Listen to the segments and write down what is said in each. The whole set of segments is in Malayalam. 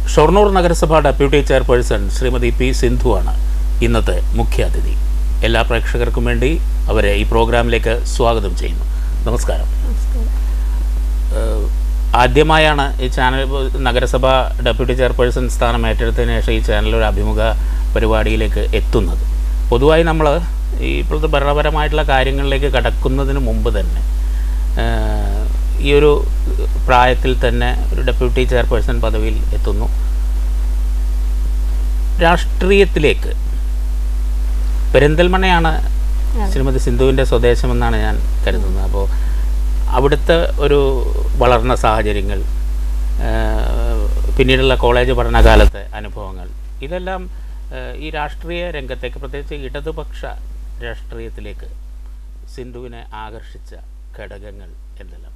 ഷൊർണൂർ നഗരസഭ ഡെപ്യൂട്ടി ചെയർപേഴ്സൺ ശ്രീമതി പി സിന്ധുവാണ് ഇന്നത്തെ മുഖ്യാതിഥി എല്ലാ പ്രേക്ഷകർക്കും വേണ്ടി അവരെ ഈ പ്രോഗ്രാമിലേക്ക് സ്വാഗതം ചെയ്യുന്നു നമസ്കാരം ഏഹ് ആദ്യമായാണ് ഈ ചാനൽ നഗരസഭ ഡെപ്യൂട്ടി ചെയർപേഴ്സൺ സ്ഥാനം ഏറ്റെടുത്തതിന് ശേഷം ഈ ചാനൽ ഒരു അഭിമുഖ പരിപാടിയിലേക്ക് എത്തുന്നത് പൊതുവായി നമ്മൾ ഈ ഇപ്പോഴത്തെ ഭരണപരമായിട്ടുള്ള കാര്യങ്ങളിലേക്ക് കടക്കുന്നതിന് മുമ്പ് തന്നെ ഏഹ് ഈ ഒരു പ്രായത്തിൽ തന്നെ ഒരു ഡെപ്യൂട്ടി ചെയർപേഴ്സൺ പദവിയിൽ എത്തുന്നു രാഷ്ട്രീയത്തിലേക്ക് പെരിന്തൽമണ്ണയാണ് ശ്രീമതി സിന്ധുവിൻ്റെ സ്വദേശമെന്നാണ് ഞാൻ കരുതുന്നത് അപ്പോൾ അവിടുത്തെ ഒരു വളർന്ന സാഹചര്യങ്ങൾ ഏഹ് പിന്നീടുള്ള കോളേജ് പഠനകാലത്തെ അനുഭവങ്ങൾ ഇതെല്ലാം ഏഹ് ഈ രാഷ്ട്രീയ രംഗത്തേക്ക് പ്രത്യേകിച്ച് ഇടതുപക്ഷ രാഷ്ട്രീയത്തിലേക്ക് സിന്ധുവിനെ ആകർഷിച്ച ഘടകങ്ങൾ എന്തെല്ലാം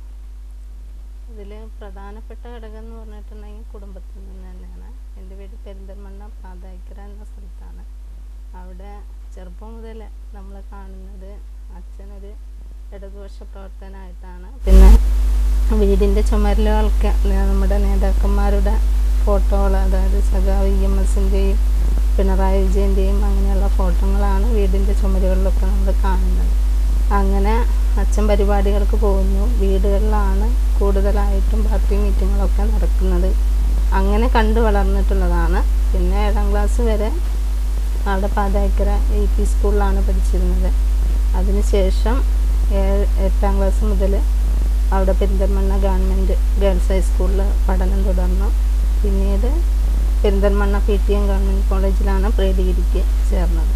ഇതിൽ പ്രധാനപ്പെട്ട ഘടകം എന്ന് പറഞ്ഞിട്ടുണ്ടെങ്കിൽ കുടുംബത്തിൽ നിന്ന് തന്നെയാണ് എൻ്റെ വീട് പെരിന്തൽമണ്ണ പാതായിക്കര എന്ന സ്ഥലത്താണ് അവിടെ ചെറുപ്പം മുതൽ നമ്മൾ കാണുന്നത് അച്ഛനൊരു ഇടതുപക്ഷ പ്രവർത്തനമായിട്ടാണ് പിന്നെ വീടിൻ്റെ ചുമരിലുകളൊക്കെ നമ്മുടെ നേതാക്കന്മാരുടെ ഫോട്ടോകൾ അതായത് സഖാവ് ഇ എം എസിൻ്റെയും പിണറായി വിജയൻ്റെയും അങ്ങനെയുള്ള ഫോട്ടോകളാണ് വീടിൻ്റെ ചുമരുകളിലൊക്കെ നമ്മൾ കാണുന്നത് അങ്ങനെ അച്ഛൻ പരിപാടികൾക്ക് പോകുന്നു വീടുകളിലാണ് കൂടുതലായിട്ടും പാർട്ടി മീറ്റിങ്ങുകളൊക്കെ നടക്കുന്നത് അങ്ങനെ കണ്ടു വളർന്നിട്ടുള്ളതാണ് പിന്നെ ഏഴാം ക്ലാസ് വരെ അവിടെ പാതായ്ക്കര എ പി സ്കൂളിലാണ് പഠിച്ചിരുന്നത് അതിനുശേഷം ഏഴ് എട്ടാം ക്ലാസ് മുതൽ അവിടെ പെരിന്തൽമണ്ണ ഗവൺമെൻറ് ഗേൾസ് ഹൈസ്കൂളിൽ പഠനം തുടർന്നു പിന്നീട് Perinthalmanna P T M government കോളേജിലാണ് പ്രീ ഡിഗ്രിക്ക് ചേർന്നത്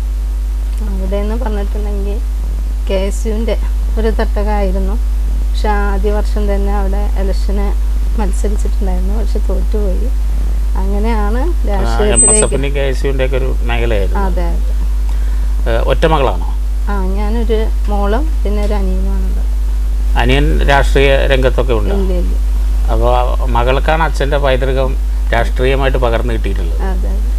അവിടെ എന്ന് പറഞ്ഞിട്ടുണ്ടെങ്കിൽ കെ എസ് യുവിൻ്റെ ഒരു തട്ടകമായിരുന്നു പക്ഷെ ആദ്യ വർഷം തന്നെ അവിടെ ഇലക്ഷന് മത്സരിച്ചിട്ടുണ്ടായിരുന്നു പക്ഷെ തോറ്റുപോയി അങ്ങനെയാണ് എം എസ് രാഷ്ട്രീയത്തിലേക്ക് എഫിൻ്റെയും കെ എസ് യുവിൻ്റെ ഒക്കെ ഒരു മേഖലയായിരുന്നു അതെ അതെ ഏഹ് ഒറ്റമകളാണോ ആ ഞാനൊരു മോളും പിന്നെ ഒരു അനിയനുമാണുള്ളത് അനിയൻ രാഷ്ട്രീയ രംഗത്തൊക്കെ ഉണ്ട് ഇല്ല ഇല്ല അപ്പോൾ മകൾക്കാണ് അച്ഛൻ്റെ പൈതൃകം രാഷ്ട്രീയമായിട്ട് പകർന്നു കിട്ടിയിട്ടുള്ളത് അതെ അതെ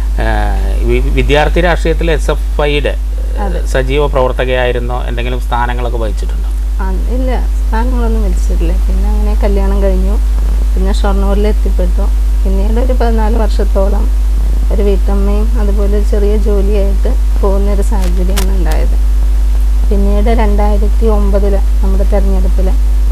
ഏഹ് വി- വിദ്യാർത്ഥി രാഷ്ട്രീയത്തിൽ എസ് എഫ് ഐയുടെ സജീവ പ്രവർത്തകയായിരുന്നോ എന്തെങ്കിലും സ്ഥാനങ്ങളൊക്കെ വഹിച്ചിട്ടുണ്ടോ ആ, ഇല്ല സ്ഥാനങ്ങളൊന്നും മത്സരിച്ചില്ല പിന്നെ അങ്ങനെ കല്യാണം കഴിഞ്ഞു പിന്നെ ഷൊർണൂരിൽ എത്തിപ്പെട്ടു പിന്നീട് ഒരു പതിനാല് വർഷത്തോളം ഒരു വീട്ടമ്മയും അതുപോലെ ഒരു ചെറിയ ജോലിയായിട്ട് പോകുന്നൊരു സാഹചര്യമാണ് ഉണ്ടായത് പിന്നീട് രണ്ടായിരത്തി ഒമ്പതിൽ നമ്മുടെ തെരഞ്ഞെടുപ്പിൽ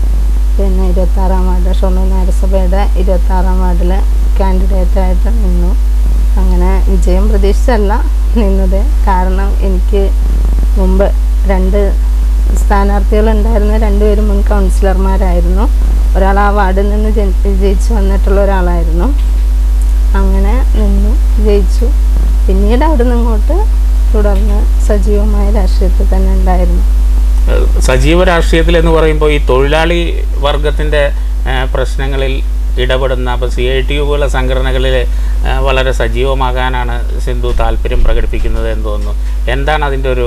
പിന്നെ ഇരുപത്താറാം വാർഡ് ഷൊർണൂർ നഗരസഭയുടെ ഇരുപത്താറാം വാർഡിൽ കാൻഡിഡേറ്റായിട്ട് നിന്നു അങ്ങനെ വിജയം പ്രതീക്ഷിച്ചല്ല നിന്നത് കാരണം എനിക്ക് മുമ്പ് രണ്ട് സ്ഥാനാർത്ഥികളുണ്ടായിരുന്ന രണ്ടുപേരും മുൻ കൗൺസിലർമാരായിരുന്നു ഒരാൾ ആ വാർഡിൽ നിന്ന് ജനി- വിജയിച്ച് വന്നിട്ടുള്ള ഒരാളായിരുന്നു അങ്ങനെ നിന്നു ജയിച്ചു പിന്നീട് അവിടെ നിന്ന് ഇങ്ങോട്ട് തുടർന്ന് സജീവമായ രാഷ്ട്രീയത്തിൽ തന്നെ ഉണ്ടായിരുന്നു ഏഹ് സജീവ രാഷ്ട്രീയത്തിൽ എന്ന് പറയുമ്പോൾ ഈ തൊഴിലാളി വർഗത്തിൻ്റെ ഏഹ് പ്രശ്നങ്ങളിൽ ഇടപെടുന്ന അപ്പോൾ സി ഐ ടി യു പോലുള്ള സംഘടനകളിൽ ഏഹ് വളരെ സജീവമാകാനാണ് സിന്ധു താല്പര്യം പ്രകടിപ്പിക്കുന്നത് എന്ന് തോന്നുന്നു എന്താണ് അതിൻ്റെ ഒരു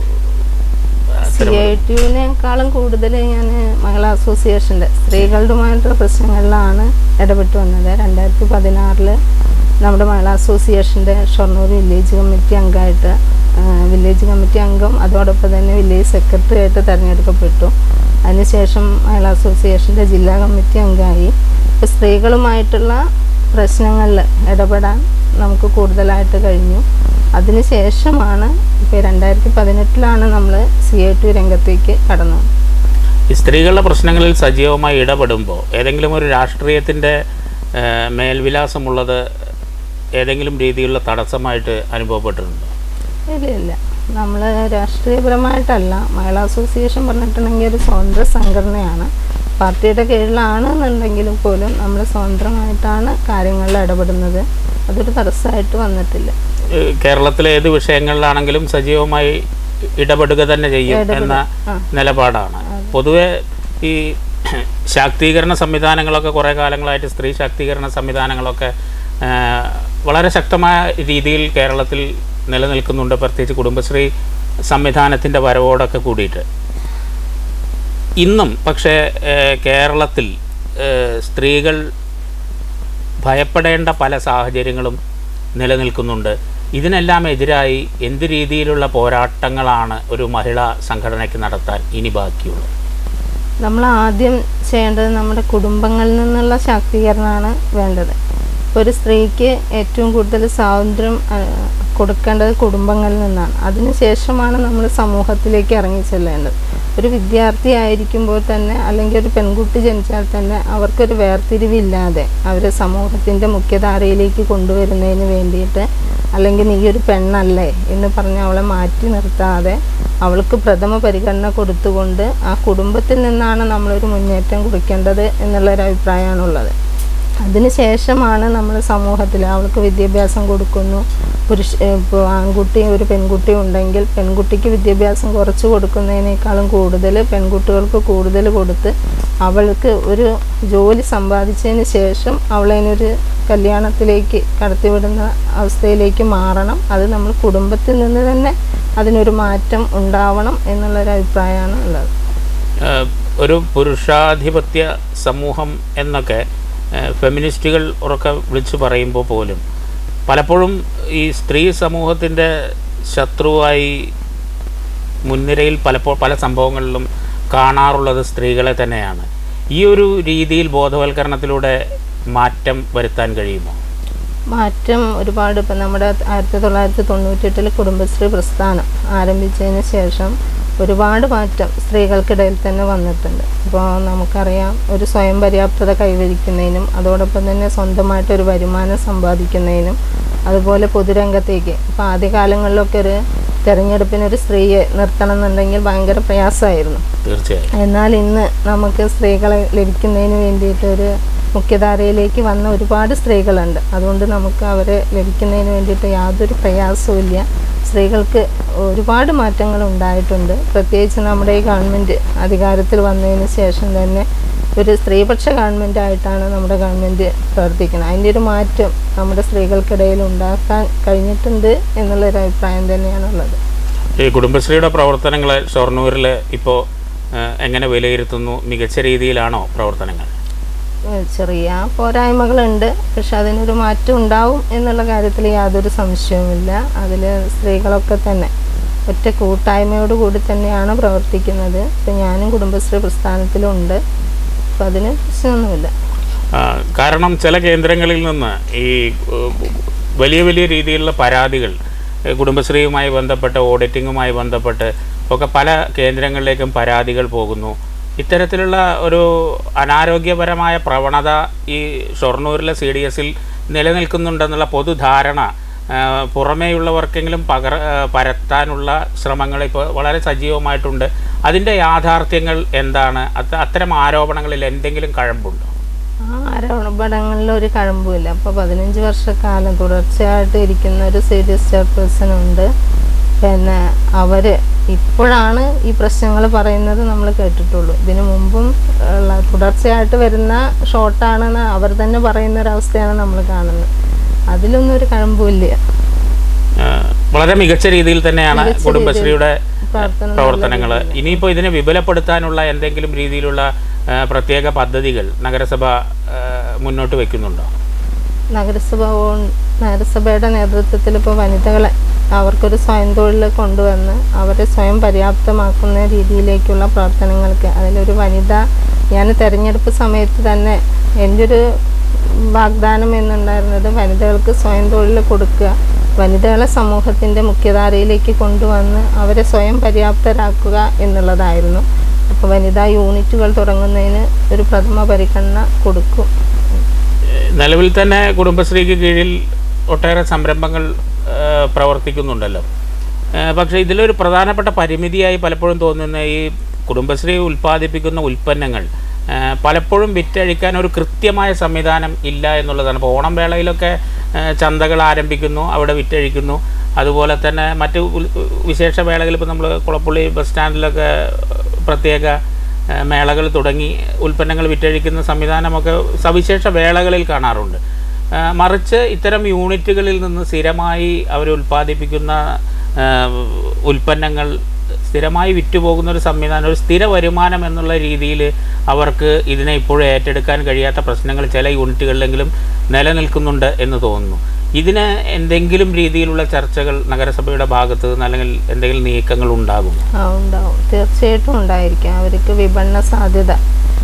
സി ഐ ടി യുവിനേക്കാളും കൂടുതൽ ഞാൻ മഹിളാ അസോസിയേഷൻ്റെ സ്ത്രീകളുമായിട്ടുള്ള പ്രശ്നങ്ങളിലാണ് ഇടപെട്ട് വന്നത് രണ്ടായിരത്തി പതിനാറിൽ നമ്മുടെ മഹിളാ അസോസിയേഷൻ്റെ ഷൊർണൂർ വില്ലേജ് കമ്മിറ്റി അംഗമായിട്ട് ആ, വില്ലേജ് കമ്മിറ്റി അംഗം അതോടൊപ്പം തന്നെ വില്ലേജ് സെക്രട്ടറി ആയിട്ട് തിരഞ്ഞെടുക്കപ്പെട്ടു അതിനുശേഷം മഹിളാ അസോസിയേഷൻ്റെ ജില്ലാ കമ്മിറ്റി അംഗമായി ഇപ്പോൾ സ്ത്രീകളുമായിട്ടുള്ള പ്രശ്നങ്ങളിൽ ഇടപെടാൻ നമുക്ക് കൂടുതലായിട്ട് കഴിഞ്ഞു അതിനുശേഷമാണ് ഇപ്പോൾ രണ്ടായിരത്തി പതിനെട്ടിലാണ് നമ്മൾ സി ഐ ടി രംഗത്തേക്ക് കടന്നത് ഈ സ്ത്രീകളുടെ പ്രശ്നങ്ങളിൽ സജീവമായി ഇടപെടുമ്പോൾ ഏതെങ്കിലും ഒരു രാഷ്ട്രീയത്തിൻ്റെ ഏഹ് മേൽവിലാസമുള്ളത് ഏതെങ്കിലും രീതിയിലുള്ള തടസ്സമായിട്ട് അനുഭവപ്പെട്ടിട്ടുണ്ടോ ഇല്ല ഇല്ല നമ്മൾ രാഷ്ട്രീയപരമായിട്ടല്ല മഹിളാ അസോസിയേഷൻ പറഞ്ഞിട്ടുണ്ടെങ്കിൽ ഒരു സ്വതന്ത്ര സംഘടനയാണ് പാർട്ടിയുടെ കീഴിലാണ് എന്നുണ്ടെങ്കിലും പോലും നമ്മൾ സ്വതന്ത്രമായിട്ടാണ് കാര്യങ്ങളിൽ ഇടപെടുന്നത് അതൊരു തടസ്സമായിട്ട് വന്നിട്ടില്ല ഏഹ് കേരളത്തിലെ ഏത് വിഷയങ്ങളിലാണെങ്കിലും സജീവമായി ഇടപെടുക തന്നെ ചെയ്യും എന്ന ആ. നിലപാടാണ് പൊതുവെ ഈ ശാക്തീകരണ സംവിധാനങ്ങളൊക്കെ കുറേ കാലങ്ങളായിട്ട് സ്ത്രീ ശാക്തീകരണ സംവിധാനങ്ങളൊക്കെ ഏഹ് വളരെ ശക്തമായ രീതിയിൽ കേരളത്തിൽ നിലനിൽക്കുന്നുണ്ട് പ്രത്യേകിച്ച് കുടുംബശ്രീ സംവിധാനത്തിൻ്റെ വരവോടൊക്കെ കൂടിയിട്ട് ഇന്നും പക്ഷേ ഏഹ് കേരളത്തിൽ ഏഹ് സ്ത്രീകൾ ഭയപ്പെടേണ്ട പല സാഹചര്യങ്ങളും നിലനിൽക്കുന്നുണ്ട് ഇതിനെല്ലാം എതിരായി എന്ത് രീതിയിലുള്ള പോരാട്ടങ്ങളാണ് ഒരു മഹിളാ സംഘടനയ്ക്ക് നടത്താൻ ഇനി ബാക്കിയുള്ളത് നമ്മൾ ആദ്യം ചെയ്യേണ്ടത് നമ്മുടെ കുടുംബങ്ങളിൽ നിന്നുള്ള ശാക്തീകരണമാണ് വേണ്ടത് ഒരു സ്ത്രീക്ക് ഏറ്റവും കൂടുതൽ സ്വാതന്ത്ര്യം ആ, കൊടുക്കേണ്ടത് കുടുംബങ്ങളിൽ നിന്നാണ് അതിനുശേഷമാണ് നമ്മൾ സമൂഹത്തിലേക്ക് ഇറങ്ങി ചെല്ലേണ്ടത് ഒരു വിദ്യാർത്ഥി ആയിരിക്കുമ്പോൾ തന്നെ അല്ലെങ്കിൽ ഒരു പെൺകുട്ടി ജനിച്ചാൽ തന്നെ അവർക്കൊരു വേർതിരിവില്ലാതെ അവരെ സമൂഹത്തിൻ്റെ മുഖ്യധാരയിലേക്ക് കൊണ്ടുവരുന്നതിന് വേണ്ടിയിട്ട് അല്ലെങ്കിൽ നീ ഒരു പെണ്ണല്ലേ എന്ന് പറഞ്ഞ് അവളെ മാറ്റി നിർത്താതെ അവൾക്ക് പ്രഥമ പരിഗണന കൊടുത്തുകൊണ്ട് ആ കുടുംബത്തിൽ നിന്നാണ് നമ്മളൊരു മുന്നേറ്റം കുറിക്കേണ്ടത് എന്നുള്ളൊരു അഭിപ്രായമാണുള്ളത് അതിനുശേഷമാണ് നമ്മൾ സമൂഹത്തിൽ അവൾക്ക് വിദ്യാഭ്യാസം കൊടുക്കുന്നു പുരുഷ ഇപ്പോൾ ആൺകുട്ടി ഒരു പെൺകുട്ടി ഉണ്ടെങ്കിൽ പെൺകുട്ടിക്ക് വിദ്യാഭ്യാസം കുറച്ച് കൊടുക്കുന്നതിനേക്കാളും കൂടുതൽ പെൺകുട്ടികൾക്ക് കൂടുതൽ കൊടുത്ത് അവൾക്ക് ഒരു ജോലി സമ്പാദിച്ചതിന് ശേഷം അവളതിനൊരു കല്യാണത്തിലേക്ക് കടത്തിവിടുന്ന അവസ്ഥയിലേക്ക് മാറണം അത് നമ്മൾ കുടുംബത്തിൽ നിന്ന് തന്നെ അതിനൊരു മാറ്റം ഉണ്ടാവണം എന്നുള്ളൊരു അഭിപ്രായമാണ് ഉള്ളത് ഏഹ് ഒരു പുരുഷാധിപത്യ സമൂഹം എന്നൊക്കെ ഏഹ് ഫെമിനിസ്റ്റുകൾ ഉറക്കെ വിളിച്ചു പറയുമ്പോൾ പോലും പലപ്പോഴും ഈ സ്ത്രീ സമൂഹത്തിൻ്റെ ശത്രുവായി മുൻനിരയിൽ പലപ്പോൾ പല സംഭവങ്ങളിലും കാണാറുള്ളത് സ്ത്രീകളെ തന്നെയാണ് ഈ ഒരു രീതിയിൽ ബോധവൽക്കരണത്തിലൂടെ മാറ്റം വരുത്താൻ കഴിയുമോ മാറ്റം ഒരുപാട് ഇപ്പം നമ്മുടെ ആയിരത്തി തൊള്ളായിരത്തി തൊണ്ണൂറ്റെട്ടിൽ കുടുംബശ്രീ പ്രസ്ഥാനം ആരംഭിച്ചതിന് ശേഷം ഒരുപാട് മാറ്റം സ്ത്രീകൾക്കിടയിൽ തന്നെ വന്നിട്ടുണ്ട് ഇപ്പോൾ നമുക്കറിയാം ഒരു സ്വയം പര്യാപ്തത കൈവരിക്കുന്നതിനും അതോടൊപ്പം തന്നെ സ്വന്തമായിട്ട് ഒരു വരുമാനം സമ്പാദിക്കുന്നതിനും അതുപോലെ പൊതുരംഗത്തേക്ക് ഇപ്പോൾ ആദ്യകാലങ്ങളിലൊക്കെ ഒരു തിരഞ്ഞെടുപ്പിന് ഒരു സ്ത്രീയെ നിർത്തണം എന്നുണ്ടെങ്കിൽ ഭയങ്കര പ്രയാസമായിരുന്നു തീർച്ചയായും എന്നാൽ ഇന്ന് നമുക്ക് സ്ത്രീകളെ ലഭിക്കുന്നതിന് വേണ്ടിയിട്ട് ഒരു മുഖ്യധാരയിലേക്ക് വന്ന ഒരുപാട് സ്ത്രീകളുണ്ട് അതുകൊണ്ട് നമുക്ക് അവരെ ലഭിക്കുന്നതിന് വേണ്ടിയിട്ട് യാതൊരു പ്രയാസവും ഇല്ല സ്ത്രീകൾക്ക് ഒരുപാട് മാറ്റങ്ങൾ ഉണ്ടായിട്ടുണ്ട് പ്രത്യേകിച്ച് നമ്മുടെ ഈ ഗവൺമെൻറ് അധികാരത്തിൽ വന്നതിന് ശേഷം തന്നെ ഒരു സ്ത്രീപക്ഷ ഗവൺമെൻറ് ആയിട്ടാണ് നമ്മുടെ ഗവൺമെൻറ് പ്രവർത്തിക്കുന്നത് അതിൻ്റെ ഒരു മാറ്റം നമ്മുടെ സ്ത്രീകൾക്കിടയിൽ ഉണ്ടാക്കാൻ കഴിഞ്ഞിട്ടുണ്ട് എന്നുള്ളൊരു അഭിപ്രായം തന്നെയാണുള്ളത് ഈ കുടുംബശ്രീയുടെ പ്രവർത്തനങ്ങൾ ഷൊർണൂരിൽ ഇപ്പോൾ എങ്ങനെ വിലയിരുത്തുന്നു മികച്ച രീതിയിലാണോ പ്രവർത്തനങ്ങൾ ഏഹ് ചെറിയ പോരായ്മകളുണ്ട് പക്ഷെ അതിനൊരു മാറ്റം ഉണ്ടാവും എന്നുള്ള കാര്യത്തിൽ യാതൊരു സംശയവുമില്ല അതിൽ സ്ത്രീകളൊക്കെ തന്നെ ഒറ്റ കൂട്ടായ്മയോട് കൂടി തന്നെയാണ് പ്രവർത്തിക്കുന്നത് ഇപ്പം ഞാനും കുടുംബശ്രീ പ്രസ്ഥാനത്തിലുണ്ട് അപ്പം അതിന് പ്രശ്നമൊന്നുമില്ല ആ, കാരണം ചില കേന്ദ്രങ്ങളിൽ നിന്ന് ഈ ഏഹ്, വലിയ വലിയ രീതിയിലുള്ള പരാതികൾ ഏഹ്, കുടുംബശ്രീയുമായി ബന്ധപ്പെട്ട് ഓഡിറ്റിങ്ങുമായി ബന്ധപ്പെട്ട് ഒക്കെ പല കേന്ദ്രങ്ങളിലേക്കും പരാതികൾ പോകുന്നു ഇത്തരത്തിലുള്ള ഒരു അനാരോഗ്യപരമായ പ്രവണത ഈ ഷൊർണൂരിലെ സി ഡി എസിൽ നിലനിൽക്കുന്നുണ്ടെന്നുള്ള പൊതുധാരണ ആ, പുറമേയുള്ളവർക്കെങ്കിലും പകർ ആ, പരത്താനുള്ള ശ്രമങ്ങൾ ഇപ്പോൾ വളരെ സജീവമായിട്ടുണ്ട് അതിൻ്റെ യാഥാർത്ഥ്യങ്ങൾ എന്താണ് അത് അത്തരം ആരോപണങ്ങളിൽ എന്തെങ്കിലും കഴമ്പുണ്ടോ ആ ആരോപണങ്ങളിൽ ഒരു കഴമ്പുമില്ല അപ്പോൾ പതിനഞ്ച് വർഷക്കാലം തുടർച്ചയായിട്ട് ഇരിക്കുന്ന ഒരു സീരിയസ് ചെയർപേഴ്സൺ ഉണ്ട് പിന്നെ അവർ ഇപ്പോഴാണ് ഈ പ്രശ്നങ്ങൾ പറയുന്നത് നമ്മൾ കേട്ടിട്ടുള്ളൂ ഇതിനു മുമ്പും ഉള്ള തുടർച്ചയായിട്ട് വരുന്ന ഷോട്ടാണെന്ന് അവർ തന്നെ പറയുന്ന ഒരവസ്ഥയാണ് നമ്മൾ കാണുന്നത് അതിലൊന്നും ഒരു കഴമ്പുമില്ല ആ, വളരെ മികച്ച രീതിയിൽ തന്നെയാണ് മികച്ച കുടുംബശ്രീയുടെ പ്രവർത്തനം പ്രവർത്തനങ്ങൾ ഇനിയിപ്പോൾ ഇതിനെ വിപുലപ്പെടുത്താനുള്ള എന്തെങ്കിലും രീതിയിലുള്ള ആ, പ്രത്യേക പദ്ധതികൾ നഗരസഭ ആ, മുന്നോട്ട് വെക്കുന്നുണ്ടോ നഗരസഭ ഓൺ- നഗരസഭയുടെ നേതൃത്വത്തിൽ ഇപ്പോൾ വനിതകളെ അവർക്കൊരു സ്വയം തൊഴിൽ കൊണ്ടുവന്ന് അവരെ സ്വയം പര്യാപ്തമാക്കുന്ന രീതിയിലേക്കുള്ള പ്രവർത്തനങ്ങൾക്ക് അതിലൊരു വനിത ഞാൻ തെരഞ്ഞെടുപ്പ് സമയത്ത് തന്നെ എൻ്റെ ഒരു വാഗ്ദാനം എന്നുണ്ടായിരുന്നത് വനിതകൾക്ക് സ്വയം തൊഴിൽ കൊടുക്കുക വനിതകളെ സമൂഹത്തിൻ്റെ മുഖ്യധാരയിലേക്ക് കൊണ്ടുവന്ന് അവരെ സ്വയം പര്യാപ്തരാക്കുക എന്നുള്ളതായിരുന്നു അപ്പോൾ വനിതാ യൂണിറ്റുകൾ തുടങ്ങുന്നതിന് ഒരു പ്രഥമ പരിഗണന കൊടുക്കും നിലവിൽ തന്നെ കുടുംബശ്രീക്ക് കീഴിൽ ഒട്ടേറെ സംരംഭങ്ങൾ ആ, പ്രവർത്തിക്കുന്നുണ്ടല്ലോ ആ, പക്ഷേ ഇതിലൊരു പ്രധാനപ്പെട്ട പരിമിതിയായി പലപ്പോഴും തോന്നുന്ന ഈ കുടുംബശ്രീ ഉൽപ്പാദിപ്പിക്കുന്ന ഉൽപ്പന്നങ്ങൾ ആ, പലപ്പോഴും വിറ്റഴിക്കാൻ ഒരു കൃത്യമായ സംവിധാനം ഇല്ല എന്നുള്ളതാണ് ഇപ്പോൾ ഓണം വേളയിലൊക്കെ ആ, ചന്തകൾ ആരംഭിക്കുന്നു അവിടെ വിറ്റഴിക്കുന്നു അതുപോലെ തന്നെ മറ്റ് ഉൽ- വിശേഷ വേളകളിൽ ഇപ്പോൾ നമ്മൾ കുളപ്പുള്ളി ബസ് സ്റ്റാൻഡിലൊക്കെ പ്രത്യേക ആ, മേളകൾ തുടങ്ങി ഉൽപ്പന്നങ്ങൾ വിറ്റഴിക്കുന്ന സംവിധാനമൊക്കെ സവിശേഷ വേളകളിൽ കാണാറുണ്ട് ആ, മറിച്ച് ഇത്തരം യൂണിറ്റുകളിൽ നിന്ന് സ്ഥിരമായി അവർ ഉൽപ്പാദിപ്പിക്കുന്ന ആ, ഉൽപ്പന്നങ്ങൾ സ്ഥിരമായി വിറ്റുപോകുന്ന ഒരു സംവിധാനം ഒരു സ്ഥിര വരുമാനം എന്നുള്ള രീതിയിൽ അവർക്ക് ഇതിനെ ഇപ്പോഴും ഏറ്റെടുക്കാൻ കഴിയാത്ത പ്രശ്നങ്ങൾ ചില യൂണിറ്റുകളിലെങ്കിലും നിലനിൽക്കുന്നുണ്ട് എന്ന് തോന്നുന്നു ഇതിന് എന്തെങ്കിലും രീതിയിലുള്ള ചർച്ചകൾ നഗരസഭയുടെ ഭാഗത്ത് നിന്ന് അല്ലെങ്കിൽ എന്തെങ്കിലും നീക്കങ്ങൾ ഉണ്ടാകും ആ ഉണ്ടാവും തീർച്ചയായിട്ടും ഉണ്ടായിരിക്കും അവർക്ക് വിപണന സാധ്യത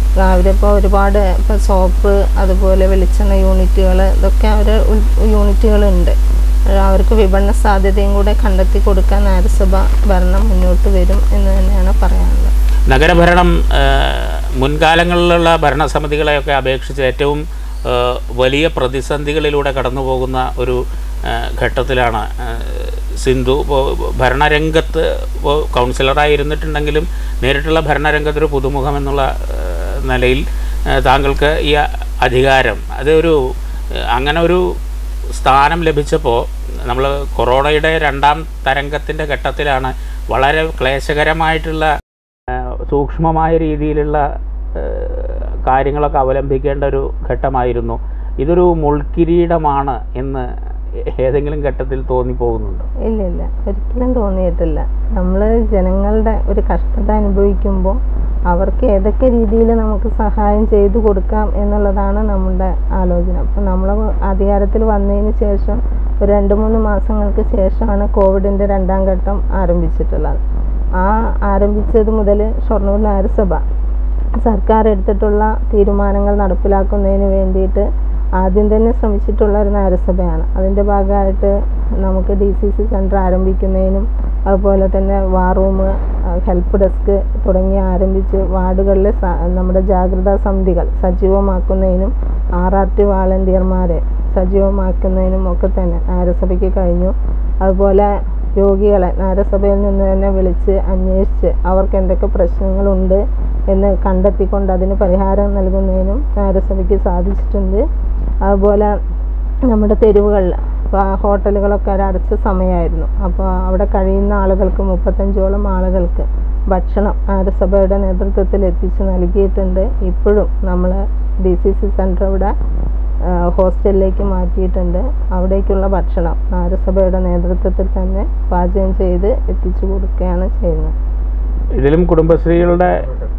അവരിപ്പോൾ ഒരുപാട് ഇപ്പോൾ സോപ്പ് അതുപോലെ വെളിച്ചെണ്ണ യൂണിറ്റുകൾ ഇതൊക്കെ അവർ യൂണിറ്റുകളുണ്ട് അവർക്ക് വിപണന സാധ്യതയും കൂടെ കണ്ടെത്തി കൊടുക്കാൻ നഗരസഭ ഭരണം മുന്നോട്ട് വരും എന്ന് തന്നെയാണ് പറയാനുള്ളത് നഗരഭരണം ആ, മുൻകാലങ്ങളിലുള്ള ഭരണസമിതികളെയൊക്കെ അപേക്ഷിച്ച് ഏറ്റവും ആ, വലിയ പ്രതിസന്ധികളിലൂടെ കടന്നു പോകുന്ന ഒരു ആ, ഘട്ടത്തിലാണ് ആ, സിന്ധു ഇപ്പോൾ ഭരണരംഗത്ത് ഇപ്പോൾ കൗൺസിലറായി ഇരുന്നിട്ടുണ്ടെങ്കിലും നേരിട്ടുള്ള ഭരണരംഗത്ത് ഒരു പുതുമുഖം എന്നുള്ള ആ, നിലയിൽ ആ, താങ്കൾക്ക് ഈ അധികാരം അതൊരു ആ, അങ്ങനെ ഒരു സ്ഥാനം ലഭിച്ചപ്പോൾ നമ്മൾ കൊറോണയുടെ രണ്ടാം തരംഗത്തിൻ്റെ ഘട്ടത്തിലാണ് വളരെ ക്ലേശകരമായിട്ടുള്ള ആ, സൂക്ഷ്മമായ രീതിയിലുള്ള ആ, കാര്യങ്ങളൊക്കെ അവലംബിക്കേണ്ട ഒരു ഘട്ടമായിരുന്നു ഇതൊരു മുൾക്കിരീടമാണ് എന്ന് ഏതെങ്കിലും ഘട്ടത്തിൽ തോന്നിപ്പോകുന്നുണ്ടോ ഇല്ല ഇല്ല ഒരിക്കലും തോന്നിയിട്ടില്ല നമ്മൾ ജനങ്ങളുടെ ഒരു കഷ്ടത അനുഭവിക്കുമ്പോൾ അവർക്ക് ഏതൊക്കെ രീതിയിൽ നമുക്ക് സഹായം ചെയ്തു കൊടുക്കാം എന്നുള്ളതാണ് നമ്മുടെ ആലോചന അപ്പം നമ്മൾ അധികാരത്തിൽ വന്നതിന് ശേഷം ഒരു രണ്ട് മൂന്ന് മാസങ്ങൾക്ക് ശേഷമാണ് കോവിഡിൻ്റെ രണ്ടാം ഘട്ടം ആരംഭിച്ചിട്ടുള്ളത് ആ ആരംഭിച്ചത് മുതൽ ഷൊർണൂർ നഗരസഭ സർക്കാർ എടുത്തിട്ടുള്ള തീരുമാനങ്ങൾ നടപ്പിലാക്കുന്നതിന് വേണ്ടിയിട്ട് ആദ്യം തന്നെ ശ്രമിച്ചിട്ടുള്ള ഒരു നഗരസഭയാണ് അതിൻ്റെ ഭാഗമായിട്ട് നമുക്ക് ഡി സി സി സെൻറ്റർ ആരംഭിക്കുന്നതിനും അതുപോലെ തന്നെ വാർ റൂം ഹെൽപ്പ് ഡെസ്ക് തുടങ്ങി ആരംഭിച്ച് വാർഡുകളിലെ സ- നമ്മുടെ ജാഗ്രതാ സമിതികൾ സജീവമാക്കുന്നതിനും ആർ ആർ ടി വാളണ്ടിയർമാരെ സജീവമാക്കുന്നതിനും ഒക്കെ തന്നെ നഗരസഭയ്ക്ക് കഴിഞ്ഞു അതുപോലെ രോഗികളെ നഗരസഭയിൽ നിന്ന് തന്നെ വിളിച്ച് അന്വേഷിച്ച് അവർക്ക് എന്തൊക്കെ പ്രശ്നങ്ങളുണ്ട് എന്ന് കണ്ടെത്തിക്കൊണ്ട് അതിന് പരിഹാരം നൽകുന്നതിനും നഗരസഭയ്ക്ക് സാധിച്ചിട്ടുണ്ട് അതുപോലെ നമ്മുടെ തെരുവുകളിൽ ഇപ്പോൾ ഹോട്ടലുകളൊക്കെ ഒരു അടച്ച സമയമായിരുന്നു അപ്പോൾ അവിടെ കഴിയുന്ന ആളുകൾക്ക് മുപ്പത്തഞ്ചോളം ആളുകൾക്ക് ഭക്ഷണം നഗരസഭയുടെ നേതൃത്വത്തിൽ എത്തിച്ച് നൽകിയിട്ടുണ്ട് ഇപ്പോഴും നമ്മൾ ഡി സി സി സെൻറ്റർ ഇവിടെ ആ, ഹോസ്റ്റലിലേക്ക് മാറ്റിയിട്ടുണ്ട് അവിടേക്കുള്ള ഭക്ഷണം നഗരസഭയുടെ നേതൃത്വത്തിൽ തന്നെ പാചകം ചെയ്ത് എത്തിച്ചു കൊടുക്കുകയാണ് ചെയ്യുന്നത് ഇതിലും കുടുംബശ്രീകളുടെ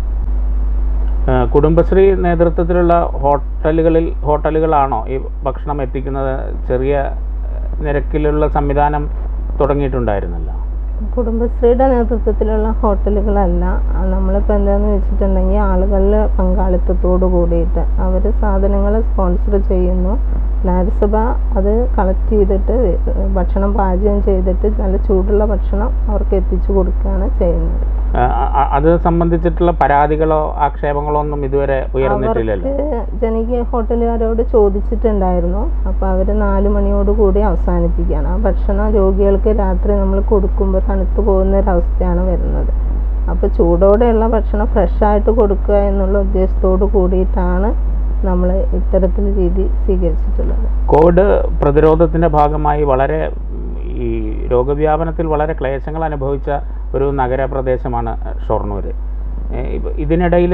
ആ, കുടുംബശ്രീ നേതൃത്വത്തിലുള്ള ഹോട്ടലുകളിൽ ഹോട്ടലുകളാണോ ഈ ഭക്ഷണം എത്തിക്കുന്നത് ചെറിയ നിരക്കിലുള്ള സംവിധാനം തുടങ്ങിയിട്ടുണ്ടായിരുന്നല്ലോ കുടുംബശ്രീയുടെ നേതൃത്വത്തിലുള്ള ഹോട്ടലുകളല്ല ആ, നമ്മളിപ്പോൾ എന്താണെന്ന് വെച്ചിട്ടുണ്ടെങ്കിൽ ആളുകളുടെ പങ്കാളിത്തത്തോട് കൂടിയിട്ട് അവർ സാധനങ്ങൾ സ്പോൺസർ ചെയ്യുന്നു നഗരസഭ അത് കളക്ട് ചെയ്തിട്ട് ഭക്ഷണം പാചകം ചെയ്തിട്ട് നല്ല ചൂടുള്ള ഭക്ഷണം അവർക്ക് എത്തിച്ചു കൊടുക്കുകയാണ് ചെയ്യുന്നത് ആ, ആ, അത് സംബന്ധിച്ചിട്ടുള്ള പരാതികളോ ആക്ഷേപങ്ങളോ ഒന്നും ഇതുവരെ ഉയർന്നിട്ടില്ലല്ലോ അവർക്ക് ജനകീയ ഹോട്ടലുകാരോട് ചോദിച്ചിട്ടുണ്ടായിരുന്നു അപ്പോൾ അവർ നാല് മണിയോട് കൂടി അവസാനിപ്പിക്കുകയാണ് ആ ഭക്ഷണം രോഗികൾക്ക് രാത്രി നമ്മൾ കൊടുക്കുമ്പോൾ തണുത്തു പോകുന്ന ഒരവസ്ഥയാണ് വരുന്നത് അപ്പോൾ ചൂടോടെയുള്ള ഭക്ഷണം ഫ്രഷായിട്ട് കൊടുക്കുക എന്നുള്ള ഉദ്ദേശത്തോട് കൂടിയിട്ടാണ് നമ്മൾ ഇത്തരത്തിൽ രീതി സ്വീകരിച്ചിട്ടുള്ളത് കോവിഡ് പ്രതിരോധത്തിൻ്റെ ഭാഗമായി വളരെ ഉം, ഈ രോഗവ്യാപനത്തിൽ വളരെ ക്ലേശങ്ങൾ അനുഭവിച്ച ഒരു നഗരപ്രദേശമാണ് ഷൊർണൂർ ഇതിനിടയിൽ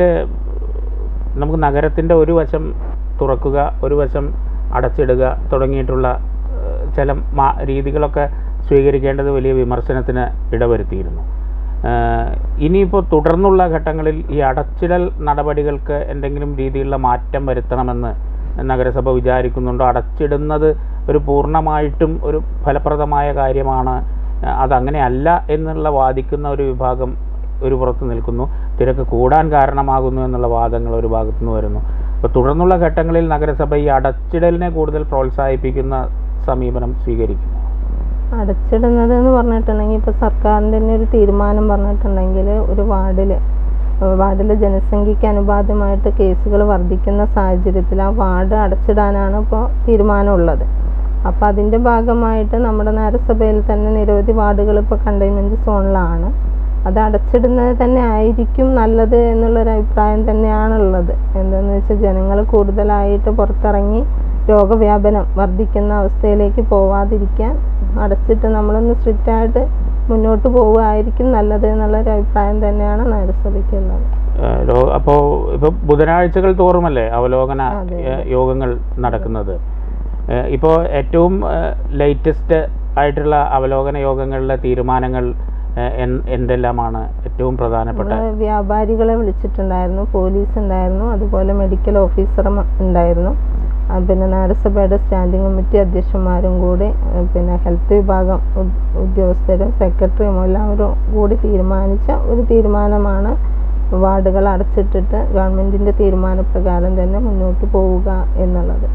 നമുക്ക് നഗരത്തിൻ്റെ ഒരു വശം തുറക്കുക ഒരു വശം അടച്ചിടുക തുടങ്ങിയിട്ടുള്ള ഏഹ്, ചില മാ രീതികളൊക്കെ സ്വീകരിക്കേണ്ടത് വലിയ വിമർശനത്തിന് ഇടവരുത്തിയിരുന്നു ഏഹ്, ഇനിയിപ്പോൾ തുടർന്നുള്ള ഘട്ടങ്ങളിൽ ഈ അടച്ചിടൽ നടപടികൾക്ക് എന്തെങ്കിലും രീതിയിലുള്ള മാറ്റം വരുത്തണമെന്ന് നഗരസഭ വിചാരിക്കുന്നുണ്ടോ അടച്ചിടുന്നത് ഒരു പൂർണ്ണമായിട്ടും ഒരു ഫലപ്രദമായ കാര്യമാണ് ഏഹ്, അതങ്ങനെയല്ല എന്നുള്ള വാദിക്കുന്ന ഒരു വിഭാഗം ഒരു പുറത്ത് നിൽക്കുന്നു തിരക്ക് കൂടാൻ കാരണമാകുന്നു എന്നുള്ള വാദങ്ങൾ ഒരു ഭാഗത്തു നിന്ന് വരുന്നു അപ്പോൾ തുടർന്നുള്ള ഘട്ടങ്ങളിൽ നഗരസഭ ഈ അടച്ചിടലിനെ കൂടുതൽ പ്രോത്സാഹിപ്പിക്കുന്ന സമീപനം സ്വീകരിക്കുന്നു അടച്ചിടുന്നത് എന്ന് പറഞ്ഞിട്ടുണ്ടെങ്കിൽ ഇപ്പോൾ സർക്കാരിൻ്റെ തന്നെ ഒരു തീരുമാനം പറഞ്ഞിട്ടുണ്ടെങ്കിൽ ഒരു വാർഡിൽ വാർഡിലെ ജനസംഖ്യയ്ക്ക് അനുപാതമായിട്ട് കേസുകൾ വർദ്ധിക്കുന്ന സാഹചര്യത്തിൽ ആ വാർഡ് അടച്ചിടാനാണ് ഇപ്പോൾ തീരുമാനമുള്ളത് അപ്പോൾ അതിൻ്റെ ഭാഗമായിട്ട് നമ്മുടെ നഗരസഭയിൽ തന്നെ നിരവധി വാർഡുകൾ ഇപ്പോൾ കണ്ടെയ്ൻമെൻറ്റ് സോണിലാണ് അത് അടച്ചിടുന്നത് തന്നെ ആയിരിക്കും നല്ലത് എന്നുള്ളൊരു അഭിപ്രായം തന്നെയാണുള്ളത് എന്താണെന്ന് വെച്ചാൽ ജനങ്ങൾ കൂടുതലായിട്ട് പുറത്തിറങ്ങി രോഗവ്യാപനം വർദ്ധിക്കുന്ന അവസ്ഥയിലേക്ക് പോവാതിരിക്കാൻ അടച്ചിട്ട് നമ്മളൊന്ന് സ്ട്രിക്റ്റായിട്ട് മുന്നോട്ട് പോവുകയായിരിക്കും നല്ലത് എന്നുള്ളൊരു അഭിപ്രായം തന്നെയാണ് നഗരസഭയ്ക്കുള്ളത് അപ്പോൾ ഇപ്പോൾ ബുധനാഴ്ചകൾ തോറുമല്ലേ അവലോകന അതെ, ഏഹ്, യോഗങ്ങൾ നടക്കുന്നത് ഇപ്പോൾ ഏറ്റവും ലേറ്റസ്റ്റ് ആയിട്ടുള്ള അവലോകന യോഗങ്ങളിലെ തീരുമാനങ്ങൾ ഏഹ്, എൻ- എന്തെല്ലാമാണ് ഏറ്റവും പ്രധാനപ്പെട്ട നമ്മള് വ്യാപാരികളെ വിളിച്ചിട്ടുണ്ടായിരുന്നു പോലീസ് ഉണ്ടായിരുന്നു അതുപോലെ മെഡിക്കൽ ഓഫീസർ ഉണ്ടായിരുന്നു ആ, പിന്നെ നഗരസഭയുടെ സ്റ്റാൻഡിംഗ് കമ്മിറ്റി അധ്യക്ഷന്മാരും കൂടി ആ, പിന്നെ ഹെൽത്ത് വിഭാഗം ഉദ്- ഉദ്യോഗസ്ഥരും സെക്രട്ടറിയും എല്ലാവരും കൂടി തീരുമാനിച്ച ഒരു തീരുമാനമാണ് വാർഡുകൾ അടച്ചിട്ടിട്ട് ഗവൺമെൻറ്റിൻ്റെ തീരുമാനപ്രകാരം തന്നെ മുന്നോട്ട് പോവുക എന്നുള്ളത്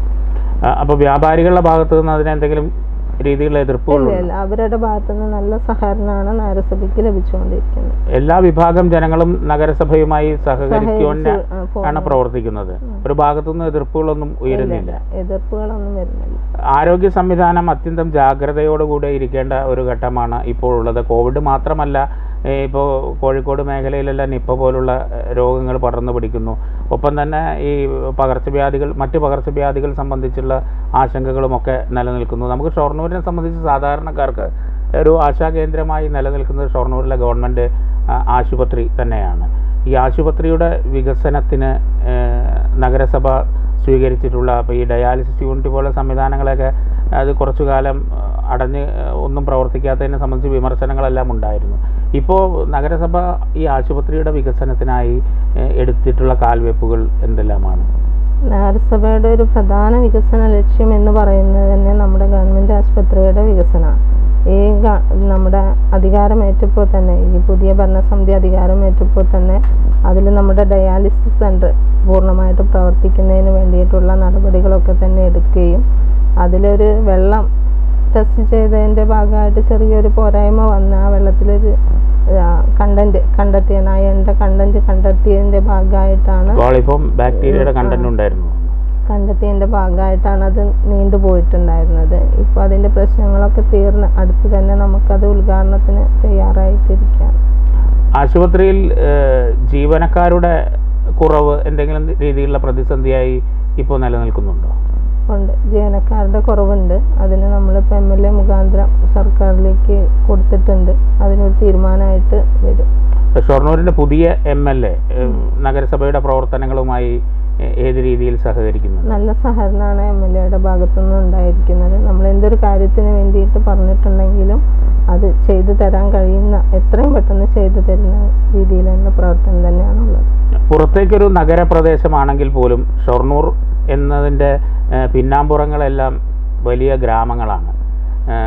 അപ്പോൾ വ്യാപാരികളുടെ ഭാഗത്ത് നിന്ന് അതിന് എന്തെങ്കിലും രീതിയിലുള്ള ഇല്ല എതിർപ്പുകളുണ്ട് ഇല്ല അവരുടെ ഭാഗത്തുനിന്ന് നല്ല സഹകരണമാണ് നഗരസഭയ്ക്ക് ലഭിച്ചുകൊണ്ടിരിക്കുന്നത് എല്ലാ വിഭാഗം ജനങ്ങളും നഗരസഭയുമായി സഹകരിക്കുവാൻ സഹകരിച്ച്, ആ, ആണ് പോകുന്നത്. പ്രവർത്തിക്കുന്നത് ഒരു ഭാഗത്തുനിന്ന് എതിർപ്പുകളൊന്നും ഉയരുന്നില്ല എതിർപ്പുകളൊന്നും വരുന്നില്ല ആരോഗ്യ സംവിധാനം അത്യന്തം ജാഗ്രതയോടുകൂടെ ഇരിക്കേണ്ട ഒരു ഘട്ടമാണ് ഇപ്പോൾ ഉള്ളത് കോവിഡ് മാത്രമല്ല ഇപ്പോൾ കോഴിക്കോട് മേഖലയിലെല്ലാം നിപ്പ പോലുള്ള ഏഹ്, രോഗങ്ങൾ പടർന്നു പിടിക്കുന്നു ഒപ്പം തന്നെ ഈ പകർച്ചവ്യാധികൾ മറ്റ് പകർച്ചവ്യാധികൾ സംബന്ധിച്ചുള്ള ആശങ്കകളുമൊക്കെ നിലനിൽക്കുന്നു നമുക്ക് ഷൊർണൂരിനെ സംബന്ധിച്ച് സാധാരണക്കാർക്ക് ഒരു ആശാകേന്ദ്രമായി നിലനിൽക്കുന്നത് ഷൊർണൂരിലെ ഗവൺമെൻറ് ആ, ആശുപത്രി തന്നെയാണ് ഈ ആശുപത്രിയുടെ വികസനത്തിന് ഏഹ്, നഗരസഭ സ്വീകരിച്ചിട്ടുള്ള അപ്പോൾ ഈ ഡയാലിസിസ് യൂണിറ്റ് പോലെ സംവിധാനങ്ങളൊക്കെ അത് കുറച്ചു കാലം ഏഹ്, അടഞ്ഞ് ഏഹ്, ഒന്നും പ്രവർത്തിക്കാത്തതിനെ സംബന്ധിച്ച് വിമർശനങ്ങളെല്ലാം ഉണ്ടായിരുന്നു ഇപ്പോൾ നഗരസഭ ഈ ആശുപത്രിയുടെ വികസനത്തിനായി ഏഹ്, എടുത്തിട്ടുള്ള കാൽവെപ്പുകൾ എന്തെല്ലാമാണ് നഗരസഭയുടെ ഒരു പ്രധാന വികസന ലക്ഷ്യം എന്ന് പറയുന്നത് തന്നെ നമ്മുടെ ഗവൺമെൻറ് ആശുപത്രിയുടെ വികസനമാണ് ഈ ഗ- നമ്മുടെ അധികാരമേറ്റപ്പോൾ തന്നെ ഈ പുതിയ ഭരണസമിതി അധികാരമേറ്റപ്പോൾ തന്നെ അതിൽ നമ്മുടെ ഡയാലിസിസ് സെൻറ്റർ പൂർണ്ണമായിട്ട് പ്രവർത്തിക്കുന്നതിന് വേണ്ടിയിട്ടുള്ള നടപടികളൊക്കെ തന്നെ എടുക്കുകയും അതിലൊരു വെള്ളം ടെസ്റ്റ് ചെയ്തതിൻ്റെ ഭാഗമായിട്ട് ചെറിയൊരു പോരായ്മ വന്ന് ആ വെള്ളത്തിലൊരു കണ്ടൻറ്റ് കണ്ടെത്തിയാണ് അയണിൻ്റെ കണ്ടൻറ്റ് കണ്ടെത്തിയതിൻ്റെ ഭാഗമായിട്ടാണ് കോളിഫോം ബാക്ടീരിയയുടെ കണ്ടന്റ് ഉണ്ടായിരുന്നു കണ്ടെത്തിയതിൻ്റെ ഭാഗമായിട്ടാണ് അത് നീണ്ടു പോയിട്ടുണ്ടായിരുന്നത് ഇപ്പോൾ അതിൻ്റെ പ്രശ്നങ്ങളൊക്കെ തീർന്ന് അടുത്ത് തന്നെ നമുക്കത് ഉദ്ഘാടനത്തിന് തയ്യാറായിട്ടിരിക്കുകയാണ് ആശുപത്രിയിൽ ഏഹ്, ജീവനക്കാരുടെ കുറവ് എന്തെങ്കിലും രീതിയിലുള്ള പ്രതിസന്ധിയായി ഇപ്പോൾ നിലനിൽക്കുന്നുണ്ടോ ഉണ്ട് ജീവനക്കാരുടെ കുറവുണ്ട് അതിന് നമ്മളിപ്പോൾ എം എൽ എ മുഖാന്തരം സർക്കാരിലേക്ക് കൊടുത്തിട്ടുണ്ട് അതിനൊരു തീരുമാനമായിട്ട് വരും ഷൊർണൂരിൻ്റെ പുതിയ എം എൽ എ നഗരസഭയുടെ പ്രവർത്തനങ്ങളുമായി ഏ- ഏത് രീതിയിൽ സഹകരിക്കുന്നുണ്ട് നല്ല സഹകരണമാണ് എം എൽ എയുടെ ഭാഗത്തുനിന്ന് ഉണ്ടായിരിക്കുന്നത് നമ്മൾ എന്തൊരു കാര്യത്തിന് വേണ്ടിയിട്ട് പറഞ്ഞിട്ടുണ്ടെങ്കിലും അത് ചെയ്തു തരാൻ കഴിയുന്ന എത്രയും പെട്ടെന്ന് ചെയ്തു തരുന്ന രീതിയിലുള്ള പ്രവർത്തനം തന്നെയാണുള്ളത് പുറത്തേക്കൊരു നഗരപ്രദേശമാണെങ്കിൽ പോലും ഷൊർണൂർ എന്നതിൻ്റെ ഏ, പിന്നാമ്പുറങ്ങളെല്ലാം വലിയ ഗ്രാമങ്ങളാണ് ഏ,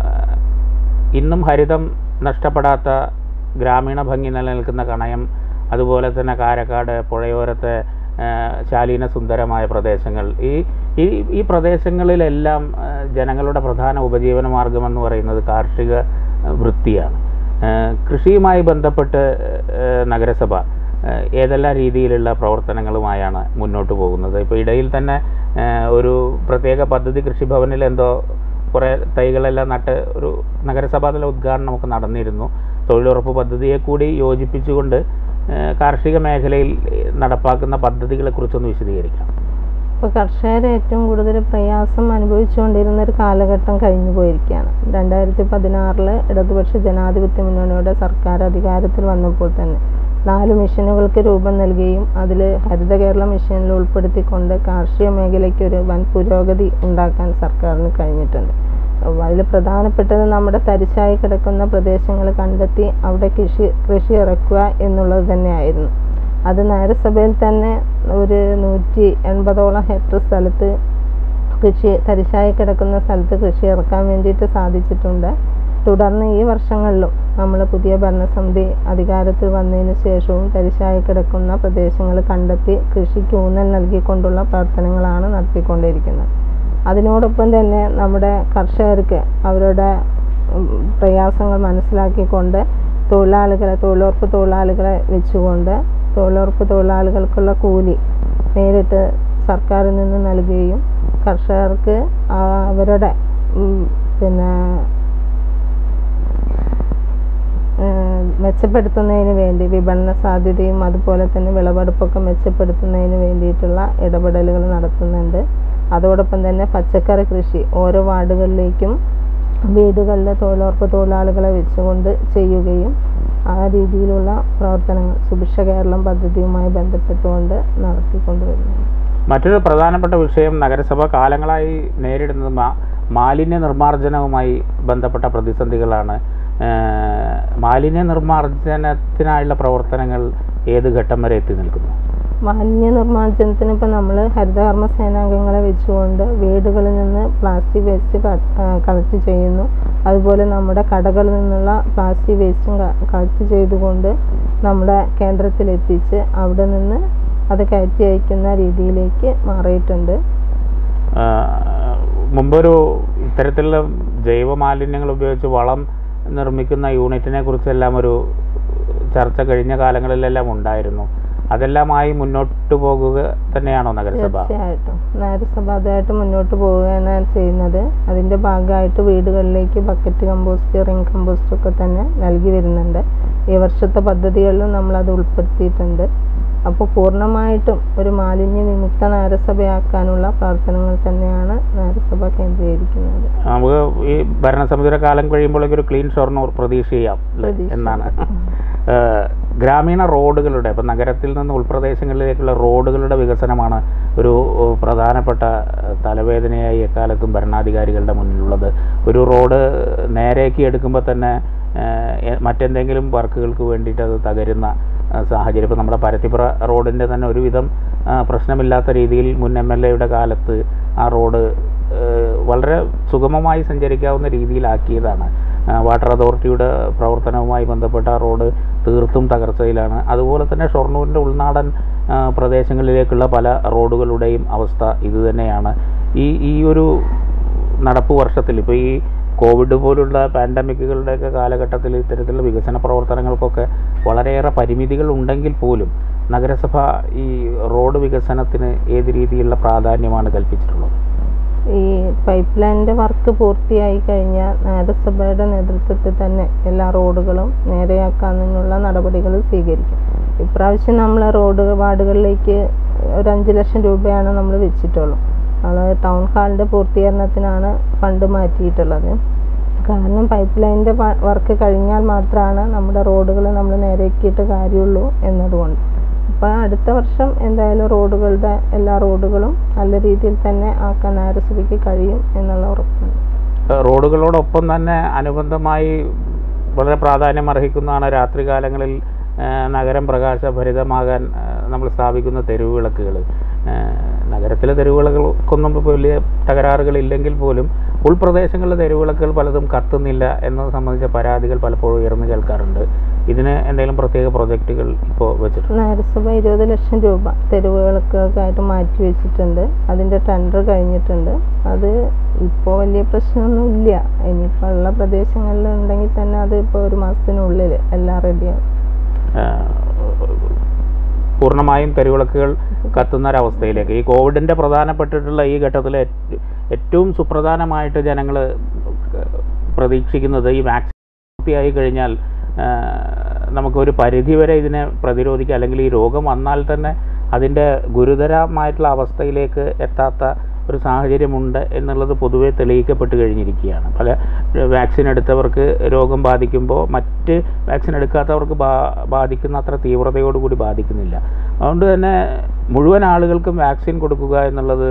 ഇന്നും ഹരിതം നഷ്ടപ്പെടാത്ത ഗ്രാമീണ ഭംഗി നിലനിൽക്കുന്ന കണയം അതുപോലെ തന്നെ കാരക്കാട് പുഴയോരത്തെ ഏ, ശാലീന സുന്ദരമായ പ്രദേശങ്ങൾ ഈ ഈ ഈ പ്രദേശങ്ങളിലെല്ലാം ഏ, ജനങ്ങളുടെ പ്രധാന ഉപജീവന മാർഗമെന്ന് പറയുന്നത് കാർഷിക ഏ, വൃത്തിയാണ് ഏ, കൃഷിയുമായി ബന്ധപ്പെട്ട് ഏ, നഗരസഭ ഏ, ഏതെല്ലാം രീതിയിലുള്ള പ്രവർത്തനങ്ങളുമായാണ് മുന്നോട്ട് പോകുന്നത് ഇപ്പോൾ ഇടയിൽ തന്നെ ഏ, ഒരു പ്രത്യേക പദ്ധതി കൃഷിഭവനിൽ എന്തോ കുറേ തൈകളെല്ലാം നട്ട് ഒരു നഗരസഭാതല ഉദ്ഘാടനമൊക്കെ നടന്നിരുന്നു തൊഴിലുറപ്പ് പദ്ധതിയെ കൂടി യോജിപ്പിച്ചുകൊണ്ട് ഏ, കാർഷിക മേഖലയിൽ നടപ്പാക്കുന്ന പദ്ധതികളെക്കുറിച്ചൊന്ന് വിശദീകരിക്കാം ഇപ്പോൾ കർഷകർ ഏറ്റവും കൂടുതൽ പ്രയാസം അനുഭവിച്ചുകൊണ്ടിരുന്ന ഒരു കാലഘട്ടം കഴിഞ്ഞു പോയിരിക്കുകയാണ് രണ്ടായിരത്തി പതിനാറിൽ ഇടതുപക്ഷ ജനാധിപത്യ മുന്നണിയുടെ സർക്കാർ അധികാരത്തിൽ വന്നപ്പോൾ തന്നെ നാല് മിഷനുകൾക്ക് രൂപം നൽകുകയും അതിൽ ഹരിത കേരള മിഷനിൽ ഉൾപ്പെടുത്തിക്കൊണ്ട് കാർഷിക മേഖലയ്ക്ക് ഒരു വൻ പുരോഗതി ഉണ്ടാക്കാൻ സർക്കാരിന് കഴിഞ്ഞിട്ടുണ്ട് അതിൽ പ്രധാനപ്പെട്ടത് നമ്മുടെ തരിശായി കിടക്കുന്ന പ്രദേശങ്ങൾ കണ്ടെത്തി അവിടെ കൃഷി കൃഷി ഇറക്കുക എന്നുള്ളത് തന്നെയായിരുന്നു അത് നഗരസഭയിൽ തന്നെ ഒരു നൂറ്റി എൺപതോളം ഹെക്ടർ സ്ഥലത്ത് കൃഷി തരിശായി കിടക്കുന്ന സ്ഥലത്ത് കൃഷി ഇറക്കാൻ വേണ്ടിയിട്ട് സാധിച്ചിട്ടുണ്ട് തുടർന്ന് ഈ വർഷങ്ങളിലും നമ്മൾ പുതിയ ഭരണസമിതി അധികാരത്തിൽ വന്നതിന് ശേഷവും തരിശായി കിടക്കുന്ന പ്രദേശങ്ങൾ കണ്ടെത്തി കൃഷിക്ക് ഊന്നൽ നൽകിക്കൊണ്ടുള്ള പ്രവർത്തനങ്ങളാണ് നടത്തിക്കൊണ്ടിരിക്കുന്നത് അതിനോടൊപ്പം തന്നെ നമ്മുടെ കർഷകർക്ക് അവരുടെ ഉം, പ്രയാസങ്ങൾ മനസ്സിലാക്കിക്കൊണ്ട് തൊഴിലാളികളെ തൊഴിലുറപ്പ് തൊഴിലാളികളെ വെച്ചുകൊണ്ട് തൊഴിലുറപ്പ് തൊഴിലാളികൾക്കുള്ള കൂലി നേരിട്ട് സർക്കാരിൽ നിന്ന് നൽകുകയും കർഷകർക്ക് ആ അവരുടെ ഉം, പിന്നെ ഏഹ് മെച്ചപ്പെടുത്തുന്നതിന് വേണ്ടി വിപണന സാധ്യതയും അതുപോലെ തന്നെ വിളവെടുപ്പൊക്കെ മെച്ചപ്പെടുത്തുന്നതിന് വേണ്ടിയിട്ടുള്ള ഇടപെടലുകൾ നടത്തുന്നുണ്ട് അതോടൊപ്പം തന്നെ പച്ചക്കറി കൃഷി ഓരോ വാർഡുകളിലേക്കും വീടുകളിൽ തൊഴിലുറപ്പ് തൊഴിലാളികളെ വെച്ചുകൊണ്ട് ചെയ്യുകയും ആ രീതിയിലുള്ള പ്രവർത്തനങ്ങൾ സുഭിക്ഷ കേരളം പദ്ധതിയുമായി ബന്ധപ്പെട്ടുകൊണ്ട് നടത്തിക്കൊണ്ടുവരുന്നുണ്ട് മറ്റൊരു പ്രധാനപ്പെട്ട വിഷയം നഗരസഭ കാലങ്ങളായി നേരിടുന്നത് മാ- മാലിന്യ നിർമ്മാർജ്ജനവുമായി ബന്ധപ്പെട്ട പ്രതിസന്ധികളാണ് ഏഹ് മാലിന്യ നിർമ്മാർജ്ജനത്തിനായുള്ള പ്രവർത്തനങ്ങൾ ഏത് ഘട്ടം വരെ എത്തി നിൽക്കുന്നു മാലിന്യ നിർമ്മാർജ്ജനത്തിന് ഇപ്പോൾ നമ്മൾ ഹരിതകർമ്മ സേനാംഗങ്ങളെ വെച്ചുകൊണ്ട് വീടുകളിൽ നിന്ന് പ്ലാസ്റ്റിക് വേസ്റ്റ് കളക്ട് ചെയ്യുന്നു അതുപോലെ നമ്മുടെ കടകളിൽ നിന്നുള്ള പ്ലാസ്റ്റിക് വേസ്റ്റും കളക്ട് ചെയ്തുകൊണ്ട് നമ്മുടെ കേന്ദ്രത്തിലെത്തിച്ച് അവിടെ നിന്ന് അത് കയറ്റി അയക്കുന്ന രീതിയിലേക്ക് മാറിയിട്ടുണ്ട് ആ, മുമ്പൊരു ഇത്തരത്തിലുള്ള ജൈവ മാലിന്യങ്ങൾ ഉപയോഗിച്ച് വളം നിർമ്മിക്കുന്ന യൂണിറ്റിനെ കുറിച്ചെല്ലാം ഒരു ചർച്ച കഴിഞ്ഞ കാലങ്ങളിലെല്ലാം ഉണ്ടായിരുന്നു അതെല്ലാമായി മുന്നോട്ട് പോകുക തന്നെയാണോ നഗരസഭ തീർച്ചയായിട്ടും നഗരസഭ അതായിട്ട് മുന്നോട്ട് പോവുകയാണ് ചെയ്യുന്നത് അതിൻ്റെ ഭാഗമായിട്ട് വീടുകളിലേക്ക് ബക്കറ്റ് കമ്പോസ്റ്റ് റിംഗ് കമ്പോസ്റ്റ് ഒക്കെ തന്നെ നൽകി വരുന്നുണ്ട് ഈ വർഷത്തെ പദ്ധതികളിലും നമ്മളത് ഉൾപ്പെടുത്തിയിട്ടുണ്ട് അപ്പോൾ പൂർണ്ണമായിട്ടും ഒരു മാലിന്യ വിമുക്ത നഗരസഭയാക്കാനുള്ള പ്രവർത്തനങ്ങൾ തന്നെയാണ് നഗരസഭ കേന്ദ്രീകരിക്കുന്നത് നമുക്ക് ഈ ഭരണസമിതിയുടെ കാലം കഴിയുമ്പോഴേക്കും ഒരു ക്ലീൻ ഷൊർണൂർ പ്രതീക്ഷ ചെയ്യാം അല്ലേ? പ്രതീക്ഷ. എന്നാണ് ഏഹ്, ഗ്രാമീണ റോഡുകളുടെ ഇപ്പം നഗരത്തിൽ നിന്ന് ഉൾപ്രദേശങ്ങളിലേക്കുള്ള റോഡുകളുടെ വികസനമാണ് ഒരു ഏഹ്, പ്രധാനപ്പെട്ട ഏഹ്, തലവേദനയായി എക്കാലത്തും ഭരണാധികാരികളുടെ മുന്നിലുള്ളത് ഒരു റോഡ് നേരേക്ക് എടുക്കുമ്പോൾ തന്നെ ഏഹ്, എ- മറ്റെന്തെങ്കിലും വർക്കുകൾക്ക് വേണ്ടിയിട്ട് അത് തകരുന്ന ഏഹ്, സാഹചര്യം ഇപ്പം നമ്മുടെ പരത്തിപ്പുറ റോഡിൻ്റെ തന്നെ ഒരുവിധം ആ, പ്രശ്നമില്ലാത്ത രീതിയിൽ മുൻ എം എൽ എയുടെ കാലത്ത് ആ റോഡ് ഏഹ്, വളരെ സുഗമമായി സഞ്ചരിക്കാവുന്ന രീതിയിലാക്കിയതാണ് ആ, വാട്ടർ അതോറിറ്റിയുടെ പ്രവർത്തനവുമായി ബന്ധപ്പെട്ട ആ റോഡ് തീർത്തും തകർച്ചയിലാണ് അതുപോലെ തന്നെ ഷൊർണൂരിൻ്റെ ഉൾനാടൻ ആ, പ്രദേശങ്ങളിലേക്കുള്ള പല റോഡുകളുടെയും അവസ്ഥ ഇതുതന്നെയാണ് ഈ ഈ ഒരു നടപ്പ് വർഷത്തിൽ ഇപ്പോൾ ഈ കോവിഡ് പോലുള്ള പാൻഡമിക്കുകളുടെയൊക്കെ കാലഘട്ടത്തിൽ ഇത്തരത്തിലുള്ള വികസന പ്രവർത്തനങ്ങൾക്കൊക്കെ വളരെയേറെ പരിമിതികൾ ഉണ്ടെങ്കിൽ പോലും നഗരസഭ ഈ റോഡ് വികസനത്തിന് ഏത് രീതിയിലുള്ള പ്രാധാന്യമാണ് കൽപ്പിച്ചിട്ടുള്ളത് ഈ പൈപ്പ് ലൈനിൻ്റെ വർക്ക് പൂർത്തിയായി കഴിഞ്ഞാൽ നഗരസഭയുടെ നേതൃത്വത്തിൽ തന്നെ എല്ലാ റോഡുകളും നേരെയാക്കാനുള്ള നടപടികൾ സ്വീകരിക്കും ഇപ്രാവശ്യം നമ്മൾ റോഡ് വാർഡുകളിലേക്ക് ഒരു അഞ്ച് ലക്ഷം രൂപയാണ് നമ്മൾ വെച്ചിട്ടുള്ളൂ നമ്മൾ ടൗൺ ഹാളിൻ്റെ പൂർത്തീകരണത്തിനാണ് ഫണ്ട് മാറ്റിയിട്ടുള്ളത് കാരണം പൈപ്പ് ലൈനിൻ്റെ വർക്ക് കഴിഞ്ഞാൽ മാത്രമാണ് നമ്മുടെ റോഡുകൾ നമ്മൾ നേരെയാക്കിയിട്ട് കാര്യമുള്ളൂ എന്നതുകൊണ്ട് അപ്പോൾ അടുത്ത വർഷം എന്തായാലും റോഡുകളുടെ എല്ലാ റോഡുകളും നല്ല രീതിയിൽ തന്നെ ആക്കാൻ നഗരസഭയ്ക്ക് കഴിയും എന്നുള്ള ഉറപ്പുണ്ട് ഏഹ് റോഡുകളോടൊപ്പം തന്നെ അനുബന്ധമായി വളരെ പ്രാധാന്യം അർഹിക്കുന്നതാണ് രാത്രികാലങ്ങളിൽ ഏഹ് നഗരം പ്രകാശഭരിതമാകാൻ ഏഹ് നമ്മൾ സ്ഥാപിക്കുന്ന തെരുവ് വിളക്കുകൾ നഗരത്തിലെ തെരുവിളകൾക്കൊന്നും ഇപ്പോൾ വലിയ തകരാറുകളില്ലെങ്കിൽ പോലും ഉൾപ്രദേശങ്ങളിലെ തെരുവിളക്കുകൾ പലതും കത്തുന്നില്ല എന്നത് സംബന്ധിച്ച പരാതികൾ പലപ്പോഴും ഉയർന്നു കേൾക്കാറുണ്ട് ഇതിന് എന്തെങ്കിലും പ്രത്യേക പ്രൊജക്റ്റുകൾ ഇപ്പോൾ വെച്ചിട്ടുണ്ട് നഗരസഭ ഇരുപത് ലക്ഷം രൂപ തെരുവുകൾക്കായിട്ട് മാറ്റി വെച്ചിട്ടുണ്ട് അതിൻ്റെ ടെൻഡർ കഴിഞ്ഞിട്ടുണ്ട് അത് ഇപ്പോൾ വലിയ പ്രശ്നമൊന്നും ഇല്ല ഇനിയിപ്പോൾ ഉള്ള പ്രദേശങ്ങളിൽ ഉണ്ടെങ്കിൽ തന്നെ അത് ഇപ്പോൾ ഒരു മാസത്തിനുള്ളിൽ എല്ലാം റെഡിയാവും ഏഹ് പൂർണ്ണമായും തെരുവിളക്കുകൾ കത്തുന്ന ഒരവസ്ഥയിലേക്ക് ഈ കോവിഡിൻ്റെ പ്രധാനപ്പെട്ടിട്ടുള്ള ഈ ഘട്ടത്തിൽ ഏറ്റ- ഏറ്റവും സുപ്രധാനമായിട്ട് ജനങ്ങൾ പ്രതീക്ഷിക്കുന്നത് ഈ വാക്സിൻ പൂർത്തിയായി കഴിഞ്ഞാൽ ഏഹ് നമുക്കൊരു പരിധിവരെ ഇതിനെ പ്രതിരോധിക്കുക അല്ലെങ്കിൽ ഈ രോഗം വന്നാൽ തന്നെ അതിൻ്റെ ഗുരുതരമായിട്ടുള്ള അവസ്ഥയിലേക്ക് എത്താത്ത ഒരു സാഹചര്യമുണ്ട് എന്നുള്ളത് പൊതുവെ തെളിയിക്കപ്പെട്ട് കഴിഞ്ഞിരിക്കുകയാണ് പല വാക്സിൻ എടുത്തവർക്ക് രോഗം ബാധിക്കുമ്പോൾ മറ്റ് വാക്സിൻ എടുക്കാത്തവർക്ക് ബാ ബാധിക്കുന്ന അത്ര തീവ്രതയോടുകൂടി ബാധിക്കുന്നില്ല അതുകൊണ്ട് തന്നെ മുഴുവൻ ആളുകൾക്കും വാക്സിൻ കൊടുക്കുക എന്നുള്ളത്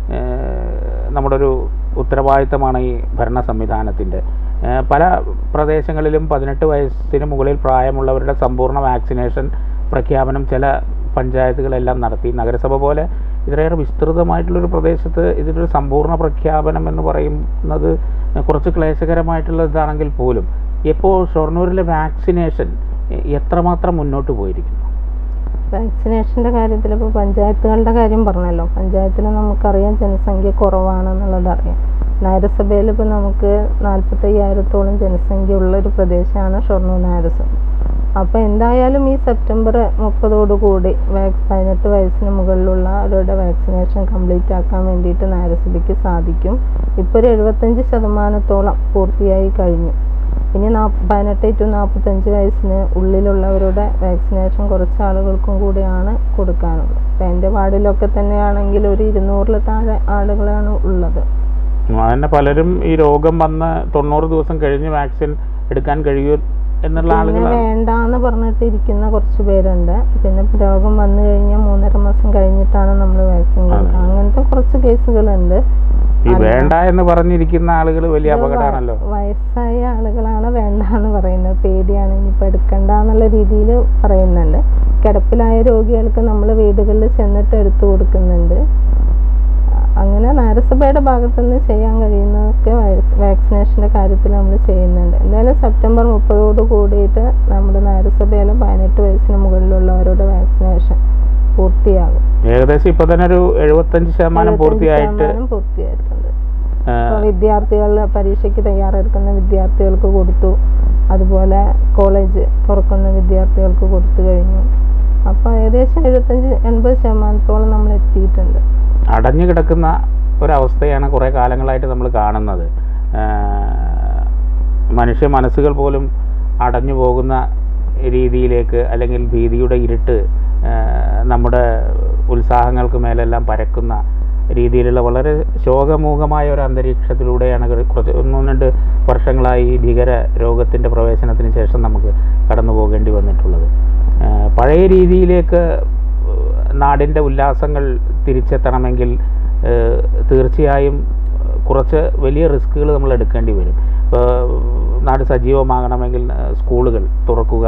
ഏഹ്, നമ്മുടെ ഒരു ഉത്തരവാദിത്തമാണ് ഈ ഭരണ സംവിധാനത്തിൻ്റെ ഏഹ്, പല പ്രദേശങ്ങളിലും പതിനെട്ട് വയസ്സിന് മുകളിൽ പ്രായമുള്ളവരുടെ സമ്പൂർണ്ണ വാക്സിനേഷൻ പ്രഖ്യാപനം ചില പഞ്ചായത്തുകളെല്ലാം നടത്തി നഗരസഭ പോലെ ഇത്രയേറെ വിസ്തൃതമായിട്ടുള്ളൊരു പ്രദേശത്ത് ഇതിനൊരു സമ്പൂർണ്ണ പ്രഖ്യാപനം എന്ന് പറയുന്നത് കുറച്ച് ക്ലേശകരമായിട്ടുള്ള ഇതാണെങ്കിൽ പോലും ഇപ്പോൾ ഷൊർണൂരിലെ വാക്സിനേഷൻ എത്രമാത്രം മുന്നോട്ട് പോയിരിക്കുന്നു വാക്സിനേഷൻ്റെ കാര്യത്തിൽ ഇപ്പോൾ പഞ്ചായത്തുകളുടെ കാര്യം പറഞ്ഞല്ലോ പഞ്ചായത്തിൽ നമുക്കറിയാം ജനസംഖ്യ കുറവാണെന്നുള്ളത് അറിയാം നഗരസഭയിൽ ഇപ്പോൾ നമുക്ക് നാൽപ്പത്തയ്യായിരത്തോളം ജനസംഖ്യ ഉള്ള ഒരു പ്രദേശമാണ് ഷൊർണൂർ നഗരസഭ അപ്പോൾ എന്തായാലും ഈ സെപ്റ്റംബർ മുപ്പതോടുകൂടി വാക്സ് പതിനെട്ട് വയസ്സിന് മുകളിലുള്ള അവരുടെ വാക്സിനേഷൻ കംപ്ലീറ്റ് ആക്കാൻ വേണ്ടിയിട്ട് നഗരസഭയ്ക്ക് സാധിക്കും ഇപ്പോൾ ഒരു എഴുപത്തഞ്ച് ശതമാനത്തോളം പൂർത്തിയായി കഴിഞ്ഞു ഇനി നാ പതിനെട്ട് ടു നാൽപ്പത്തഞ്ച് വയസ്സിന് ഉള്ളിലുള്ളവരുടെ വാക്സിനേഷൻ കുറച്ച് ആളുകൾക്കും കൂടിയാണ് കൊടുക്കാനുള്ളത് ഇപ്പം എൻ്റെ വാർഡിലൊക്കെ തന്നെയാണെങ്കിൽ ഒരു ഇരുന്നൂറിൽ താഴെ ആളുകളാണ് ഉള്ളത് അതന്നെ പലരും ഈ രോഗം വന്ന് തൊണ്ണൂറ് ദിവസം കഴിഞ്ഞ് വാക്സിൻ എടുക്കാൻ കഴിയൂ എന്നുള്ള പിന്നെ ആളുകളാണ് വേണ്ടാന്ന് പറഞ്ഞിട്ട് ഇരിക്കുന്ന കുറച്ച് പേരുണ്ട് പിന്നെ ഇപ്പൊ രോഗം വന്നു കഴിഞ്ഞാൽ മൂന്നര മാസം കഴിഞ്ഞിട്ടാണ് നമ്മൾ വാക്സിൻ കൊടുക്കുക അങ്ങനത്തെ കുറച്ച് കേസുകളുണ്ട് ഈ വേണ്ട എന്ന് പറഞ്ഞിരിക്കുന്ന ആളുകൾ വലിയ ഇത് വ- അപകടമാണല്ലോ വയസ്സായ ആളുകളാണ് വേണ്ടാന്ന് പറയുന്നത് പേടിയാണ് ഇനിയിപ്പോൾ എടുക്കണ്ട എന്നുള്ള രീതിയിൽ പറയുന്നുണ്ട് കിടപ്പിലായ രോഗികൾക്ക് നമ്മൾ വീടുകളിൽ ചെന്നിട്ട് എടുത്തു കൊടുക്കുന്നുണ്ട് അ- അങ്ങനെ നഗരസഭയുടെ ഭാഗത്തു നിന്ന് ചെയ്യാൻ കഴിയുന്നതൊക്കെ വാക്സിനേഷൻ്റെ കാര്യത്തിൽ നമ്മൾ ചെയ്യുന്നുണ്ട് എന്തായാലും സെപ്റ്റംബർ മുപ്പതോട് കൂടിയിട്ട് നമ്മുടെ നഗരസഭയിലെ പതിനെട്ട് വയസ്സിന് ഏകദേശം ഇപ്പൊ തന്നെ ഒരു എഴുപത്തഞ്ച് ശതമാനം 75 പൂർത്തിയായിട്ട് ശതമാനം പൂർത്തിയായിട്ടുണ്ട് ആ, അപ്പോൾ വിദ്യാർത്ഥികൾ പരീക്ഷയ്ക്ക് തയ്യാറെടുക്കുന്ന വിദ്യാർത്ഥികൾക്ക് കൊടുത്തു അതുപോലെ കോളേജ് തുറക്കുന്ന വിദ്യാർത്ഥികൾക്ക് കൊടുത്തു കഴിഞ്ഞു അപ്പോൾ ഏകദേശം എഴുപത്തഞ്ച് എൺപത് ശതമാനത്തോളം നമ്മൾ എത്തിയിട്ടുണ്ട് അടഞ്ഞു കിടക്കുന്ന ഒരവസ്ഥയാണ് കുറേ കാലങ്ങളായിട്ട് നമ്മൾ കാണുന്നത് ആ, മനുഷ്യ മനസ്സുകൾ പോലും അടഞ്ഞു പോകുന്ന രീതിയിലേക്ക് അല്ലെങ്കിൽ ഭീതിയുടെ ഇരുട്ട് ആ, നമ്മുടെ ഉത്സാഹങ്ങൾക്ക് മേലെല്ലാം പരക്കുന്ന രീതിയിലുള്ള വളരെ ശോകമൂകമായ ഒരു അന്തരീക്ഷത്തിലൂടെയാണ് കുറ- കുറച്ച് ഒന്ന് രണ്ട് വർഷങ്ങളായി ഈ ഭീകര രോഗത്തിൻ്റെ പ്രവേശനത്തിന് ശേഷം നമുക്ക് കടന്നു പോകേണ്ടി വന്നിട്ടുള്ളത് ആ, പഴയ രീതിയിലേക്ക് നാടിൻ്റെ ഉല്ലാസങ്ങൾ തിരിച്ചെത്തണമെങ്കിൽ ഏഹ്, തീർച്ചയായും കുറച്ച് വലിയ റിസ്ക്കുകൾ നമ്മൾ എടുക്കേണ്ടി വരും ഇപ്പോൾ നാട് സജീവമാകണമെങ്കിൽ ഏഹ്, സ്കൂളുകൾ തുറക്കുക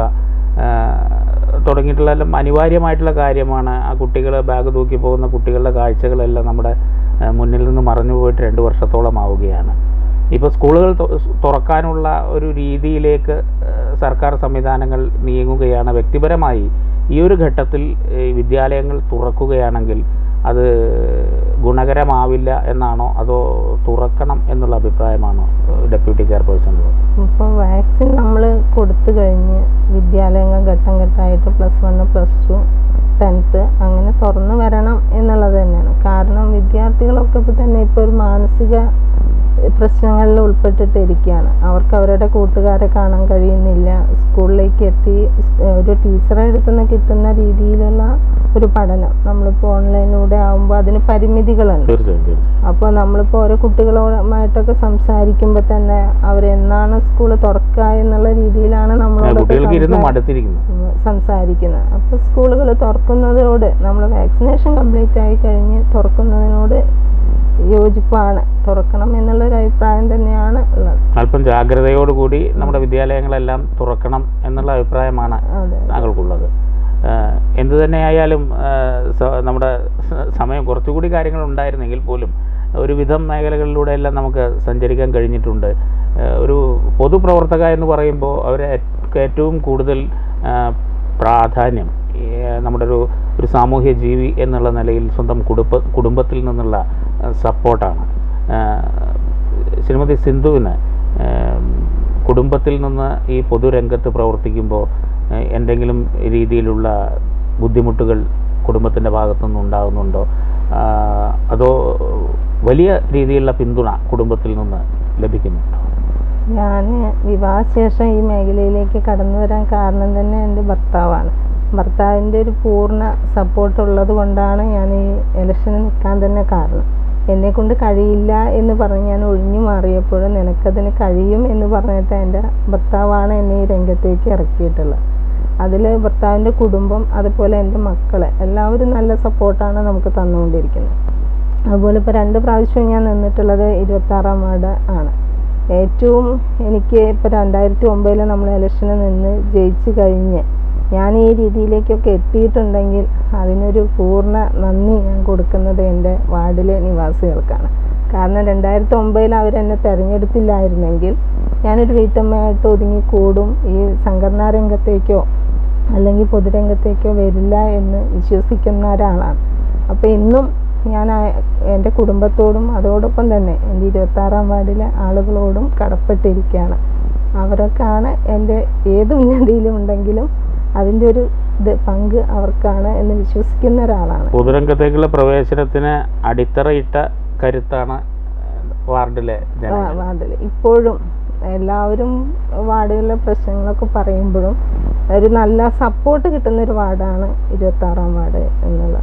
ഏഹ്, തുടങ്ങിയിട്ടുള്ള എല്ലാം അനിവാര്യമായിട്ടുള്ള കാര്യമാണ് ആ കുട്ടികൾ ബാഗ് തൂക്കി പോകുന്ന കുട്ടികളുടെ കാഴ്ചകളെല്ലാം നമ്മുടെ ഏഹ്, മുന്നിൽ നിന്ന് മറഞ്ഞു പോയിട്ട് രണ്ട് വർഷത്തോളം ആവുകയാണ് ഇപ്പോൾ സ്കൂളുകൾ തു- തുറക്കാനുള്ള ഒരു രീതിയിലേക്ക് ഏഹ്, സർക്കാർ സംവിധാനങ്ങൾ നീങ്ങുകയാണ് വ്യക്തിപരമായി ഈ ഒരു ഘട്ടത്തിൽ ഈ വിദ്യാലയങ്ങൾ തുറക്കുകയാണെങ്കിൽ അത് ഗുണകരമാവില്ല എന്നാണോ അതോ തുറക്കണം എന്നുള്ള അഭിപ്രായമാണോ ഡെപ്യൂട്ടി ചെയർപേഴ്സൺ ഇപ്പോൾ വാക്സിൻ നമ്മൾ കൊടുത്തു കഴിഞ്ഞ് വിദ്യാലയങ്ങൾ ഘട്ടം ഘട്ടമായിട്ട് plus one plus two tenth അങ്ങനെ തുറന്നു വരണം എന്നുള്ളത് തന്നെയാണ് കാരണം വിദ്യാർത്ഥികളൊക്കെ ഇപ്പോൾ തന്നെ ഇപ്പോൾ ഒരു മാനസിക പ്രശ്നങ്ങളിൽ ഉൾപ്പെട്ടിട്ടിരിക്കുകയാണ് അവർക്ക് അവരുടെ കൂട്ടുകാരെ കാണാൻ കഴിയുന്നില്ല സ്കൂളിലേക്ക് എത്തി സ്- ഒരു ടീച്ചറെ അടുത്ത് നിന്ന് കിട്ടുന്ന രീതിയിലുള്ള ഒരു പഠനം നമ്മളിപ്പോൾ ഓൺലൈനിലൂടെ ആകുമ്പോൾ അതിന് പരിമിതികളുണ്ട് തീർച്ചയായും തീർച്ചയായും അപ്പോൾ നമ്മളിപ്പോൾ ഓരോ കുട്ടികളുമായിട്ടൊക്കെ സംസാരിക്കുമ്പോൾ തന്നെ അവരെന്നാണ് സ്കൂൾ തുറക്കുക എന്നുള്ള രീതിയിലാണ് ആ, നമ്മളോടൊക്കെ കുട്ടികൾക്ക് ഇരുന്ന് സംസാ- മടുത്തിരിക്കുന്നു ഉം, സംസാരിക്കുന്നത് അപ്പോൾ സ്കൂളുകൾ തുറക്കുന്നതിനോട് നമ്മൾ വാക്സിനേഷൻ കംപ്ലീറ്റ് ആയി കഴിഞ്ഞ് തുറക്കുന്നതിനോട് യോജിപ്പാണ് തുറക്കണം എന്നുള്ളൊരു അഭിപ്രായം തന്നെയാണ് ഉള്ളത് അല്പം ജാഗ്രതയോടുകൂടി നമ്മുടെ വിദ്യാലയങ്ങളെല്ലാം തുറക്കണം എന്നുള്ള അഭിപ്രായമാണ് അതെ താങ്കൾക്കുള്ളത് ആഹ് എന്ത് തന്നെയായാലും ആഹ് സ- നമ്മുടെ സ- സമയം കുറച്ചുകൂടി കാര്യങ്ങൾ ഉണ്ടായിരുന്നെങ്കിൽ പോലും ഒരുവിധം മേഖലകളിലൂടെ എല്ലാം നമുക്ക് സഞ്ചരിക്കാൻ കഴിഞ്ഞിട്ടുണ്ട് ആഹ് ഒരു പൊതുപ്രവർത്തക എന്ന് പറയുമ്പോൾ അവരെ ഏറ്റവും കൂടുതൽ ആഹ് പ്രാധാന്യം ഈ, ആഹ് നമ്മുടെ ഒരു ഒരു സാമൂഹ്യ ജീവി എന്നുള്ള നിലയിൽ സ്വന്തം കുടുംബ കുടുംബത്തിൽ നിന്നുള്ള സപ്പോർട്ടാണ് ശ്രീമതി സിന്ധുവിന് ആഹ് കുടുംബത്തിൽ നിന്ന് ഈ പൊതുരംഗത്ത് പ്രവർത്തിക്കുമ്പോൾ ഏഹ് എന്തെങ്കിലും രീതിയിലുള്ള ബുദ്ധിമുട്ടുകൾ കുടുംബത്തിൻ്റെ ഭാഗത്തുനിന്ന് ഉണ്ടാകുന്നുണ്ടോ ആഹ് അതോ വലിയ രീതിയിലുള്ള പിന്തുണ കുടുംബത്തിൽ നിന്ന് ലഭിക്കുന്നുണ്ടോ ഞാൻ വിവാഹശേഷം ഈ മേഖലയിലേക്ക് കടന്നു വരാൻ കാരണം തന്നെ എൻ്റെ ഭർത്താവാണ് ഭർത്താവിൻ്റെ ഒരു പൂർണ്ണ സപ്പോർട്ട് ഉള്ളത് കൊണ്ടാണ് ഞാൻ ഈ ഇലക്ഷന് നിൽക്കാൻ തന്നെ കാരണം എന്നെ കൊണ്ട് കഴിയില്ല എന്ന് പറഞ്ഞ് ഞാൻ ഒഴിഞ്ഞു മാറിയപ്പോൾ നിനക്കതിന് കഴിയും എന്ന് പറഞ്ഞിട്ട് എൻ്റെ ഭർത്താവാണ് എന്നെ ഈ രംഗത്തേക്ക് ഇറക്കിയിട്ടുള്ളത് അതിൽ ഭർത്താവിൻ്റെ കുടുംബം അതുപോലെ എൻ്റെ മക്കൾ എല്ലാവരും നല്ല സപ്പോർട്ടാണ് നമുക്ക് തന്നുകൊണ്ടിരിക്കുന്നത് അതുപോലെ ഇപ്പോൾ രണ്ട് പ്രാവശ്യവും ഞാൻ നിന്നിട്ടുള്ളത് ഇരുപത്താറാം വാർഡ് ആണ് ഏറ്റവും എനിക്ക് ഇപ്പോൾ രണ്ടായിരത്തി ഒമ്പതിൽ നമ്മൾ ഇലക്ഷന് നിന്ന് ജയിച്ചു കഴിഞ്ഞ് ഞാൻ ഈ രീതിയിലേക്കൊക്കെ എത്തിയിട്ടുണ്ടെങ്കിൽ അതിനൊരു പൂർണ്ണ നന്ദി ഞാൻ കൊടുക്കുന്നത് എൻ്റെ വാർഡിലെ നിവാസികൾക്കാണ് കാരണം രണ്ടായിരത്തി ഒമ്പതിൽ അവരെന്നെ തിരഞ്ഞെടുത്തില്ലായിരുന്നെങ്കിൽ ഞാനൊരു വീട്ടമ്മയായിട്ട് ഒതുങ്ങിക്കൂടും ഈ സംഘടനാ രംഗത്തേക്കോ അല്ലെങ്കിൽ പൊതുരംഗത്തേക്കോ വരില്ല എന്ന് വിശ്വസിക്കുന്ന ഒരാളാണ് അപ്പോൾ ഇന്നും ഞാൻ ആ- എൻ്റെ കുടുംബത്തോടും അതോടൊപ്പം തന്നെ എൻ്റെ ഇരുപത്താറാം വാർഡിലെ ആളുകളോടും കടപ്പെട്ടിരിക്കുകയാണ് അവരൊക്കെയാണ് എൻ്റെ ഏത് ഉന്നതിയിലും ഉണ്ടെങ്കിലും അതിൻ്റെ ഒരു ഇത് പങ്ക് അവർക്കാണ് എന്ന് വിശ്വസിക്കുന്ന ഒരാളാണ് പൊതുരംഗത്തേക്കുള്ള പ്രവേശനത്തിന് അടിത്തറയിട്ട കരുത്താണ് വാർഡിലെ ജനങ്ങൾ വാർഡിൽ ഇപ്പോഴും എല്ലാവരും വാർഡുകളിലെ പ്രശ്നങ്ങളൊക്കെ പറയുമ്പോഴും ഒരു നല്ല സപ്പോർട്ട് കിട്ടുന്ന ഒരു വാർഡാണ് ഇരുപത്താറാം വാർഡ് എന്നുള്ളത്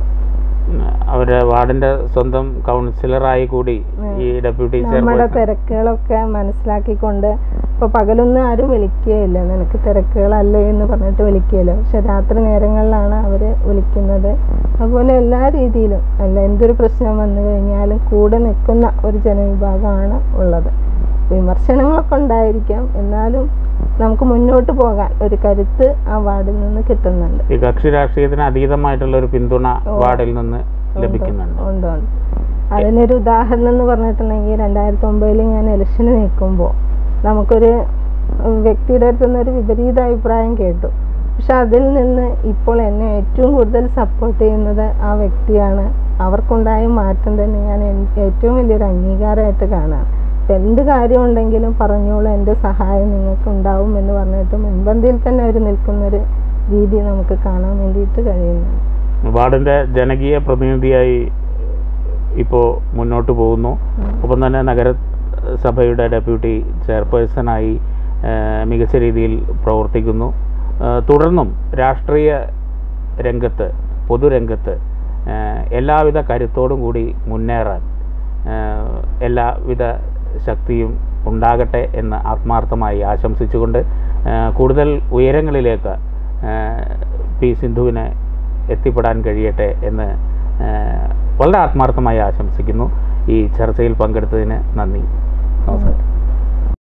അവരുടെ വാർഡിന്റെ സ്വന്തം കൗൺസിലറായി കൂടി ഈ ഡെപ്യൂട്ടി നമ്മുടെ ചെയർപേഴ്സൺ തിരക്കുകളൊക്കെ മനസ്സിലാക്കിക്കൊണ്ട് ഇപ്പൊ പകലൊന്നും ആരും വിളിക്കുകയില്ല നിനക്ക് തിരക്കുകളല്ലേ എന്ന് പറഞ്ഞിട്ട് വിളിക്കുകയില്ല പക്ഷെ രാത്രി നേരങ്ങളിലാണ് അവര് വിളിക്കുന്നത് അതുപോലെ എല്ലാ രീതിയിലും അല്ല എന്തൊരു പ്രശ്നം വന്നു കഴിഞ്ഞാലും കൂടെ നിൽക്കുന്ന ഒരു ജനവിഭാഗമാണ് ഉള്ളത് വിമർശനങ്ങളൊക്കെ ഉണ്ടായിരിക്കാം എന്നാലും നമുക്ക് മുന്നോട്ട് പോകാൻ ഒരു കരുത്ത് ആ വാർഡിൽ നിന്ന് കിട്ടുന്നുണ്ട് ഈ കക്ഷി രാഷ്ട്രീയത്തിന് അതീതമായിട്ടുള്ള ഒരു പിന്തുണ വാർഡിൽ നിന്ന് ലഭിക്കുന്നുണ്ട് ഉണ്ട് ഉണ്ട് അതിനൊരു ഉദാഹരണം എന്ന് പറഞ്ഞിട്ടുണ്ടെങ്കിൽ രണ്ടായിരത്തി ഒമ്പതിൽ ഞാൻ ഇലക്ഷന് നിൽക്കുമ്പോൾ നമുക്കൊരു ഉം, വ്യക്തിയുടെ അടുത്ത് നിന്ന് ഒരു വിപരീത അഭിപ്രായം കേട്ടു പക്ഷെ അതിൽ നിന്ന് ഇപ്പോൾ എന്നെ ഏറ്റവും കൂടുതൽ സപ്പോർട്ട് ചെയ്യുന്നത് ആ വ്യക്തിയാണ് അവർക്കുണ്ടായ മാറ്റം തന്നെ ഞാൻ എൻ- ഏറ്റവും വലിയൊരു അംഗീകാരമായിട്ട് കാണാം ഇപ്പം എന്ത് കാര്യം ഉണ്ടെങ്കിലും പറഞ്ഞോളൂ എൻ്റെ സഹായം നിങ്ങൾക്ക് ഉണ്ടാവും എന്ന് പറഞ്ഞിട്ട് മുൻപന്തിയിൽ തന്നെ അവർ നിൽക്കുന്നൊരു രീതി നമുക്ക് കാണാൻ വേണ്ടിയിട്ട് കഴിയുന്നുണ്ട് വാർഡിൻ്റെ ജനകീയ പ്രതിനിധിയായി ഇപ്പോൾ മുന്നോട്ട് പോകുന്നു ഒപ്പം തന്നെ നഗരസഭയുടെ ഡെപ്യൂട്ടി ചെയർപേഴ്സണായി ഏഹ്, മികച്ച രീതിയിൽ പ്രവർത്തിക്കുന്നു ഏഹ്, തുടർന്നും രാഷ്ട്രീയ രംഗത്ത് പൊതുരംഗത്ത് ഏഹ്, എല്ലാവിധ കരുത്തോടും കൂടി മുന്നേറാൻ ഏഹ്, എല്ലാവിധ ശക്തിയും ഉണ്ടാകട്ടെ എന്ന് ആത്മാർത്ഥമായി ആശംസിച്ചുകൊണ്ട് ഏഹ്, കൂടുതൽ ഉയരങ്ങളിലേക്ക് ഏഹ്, പി സിന്ധുവിന് എത്തിപ്പെടാൻ കഴിയട്ടെ എന്ന് ഏഹ്, വളരെ ആത്മാർത്ഥമായി ആശംസിക്കുന്നു ഈ ചർച്ചയിൽ പങ്കെടുത്തതിന് നന്ദി നമസ്കാരം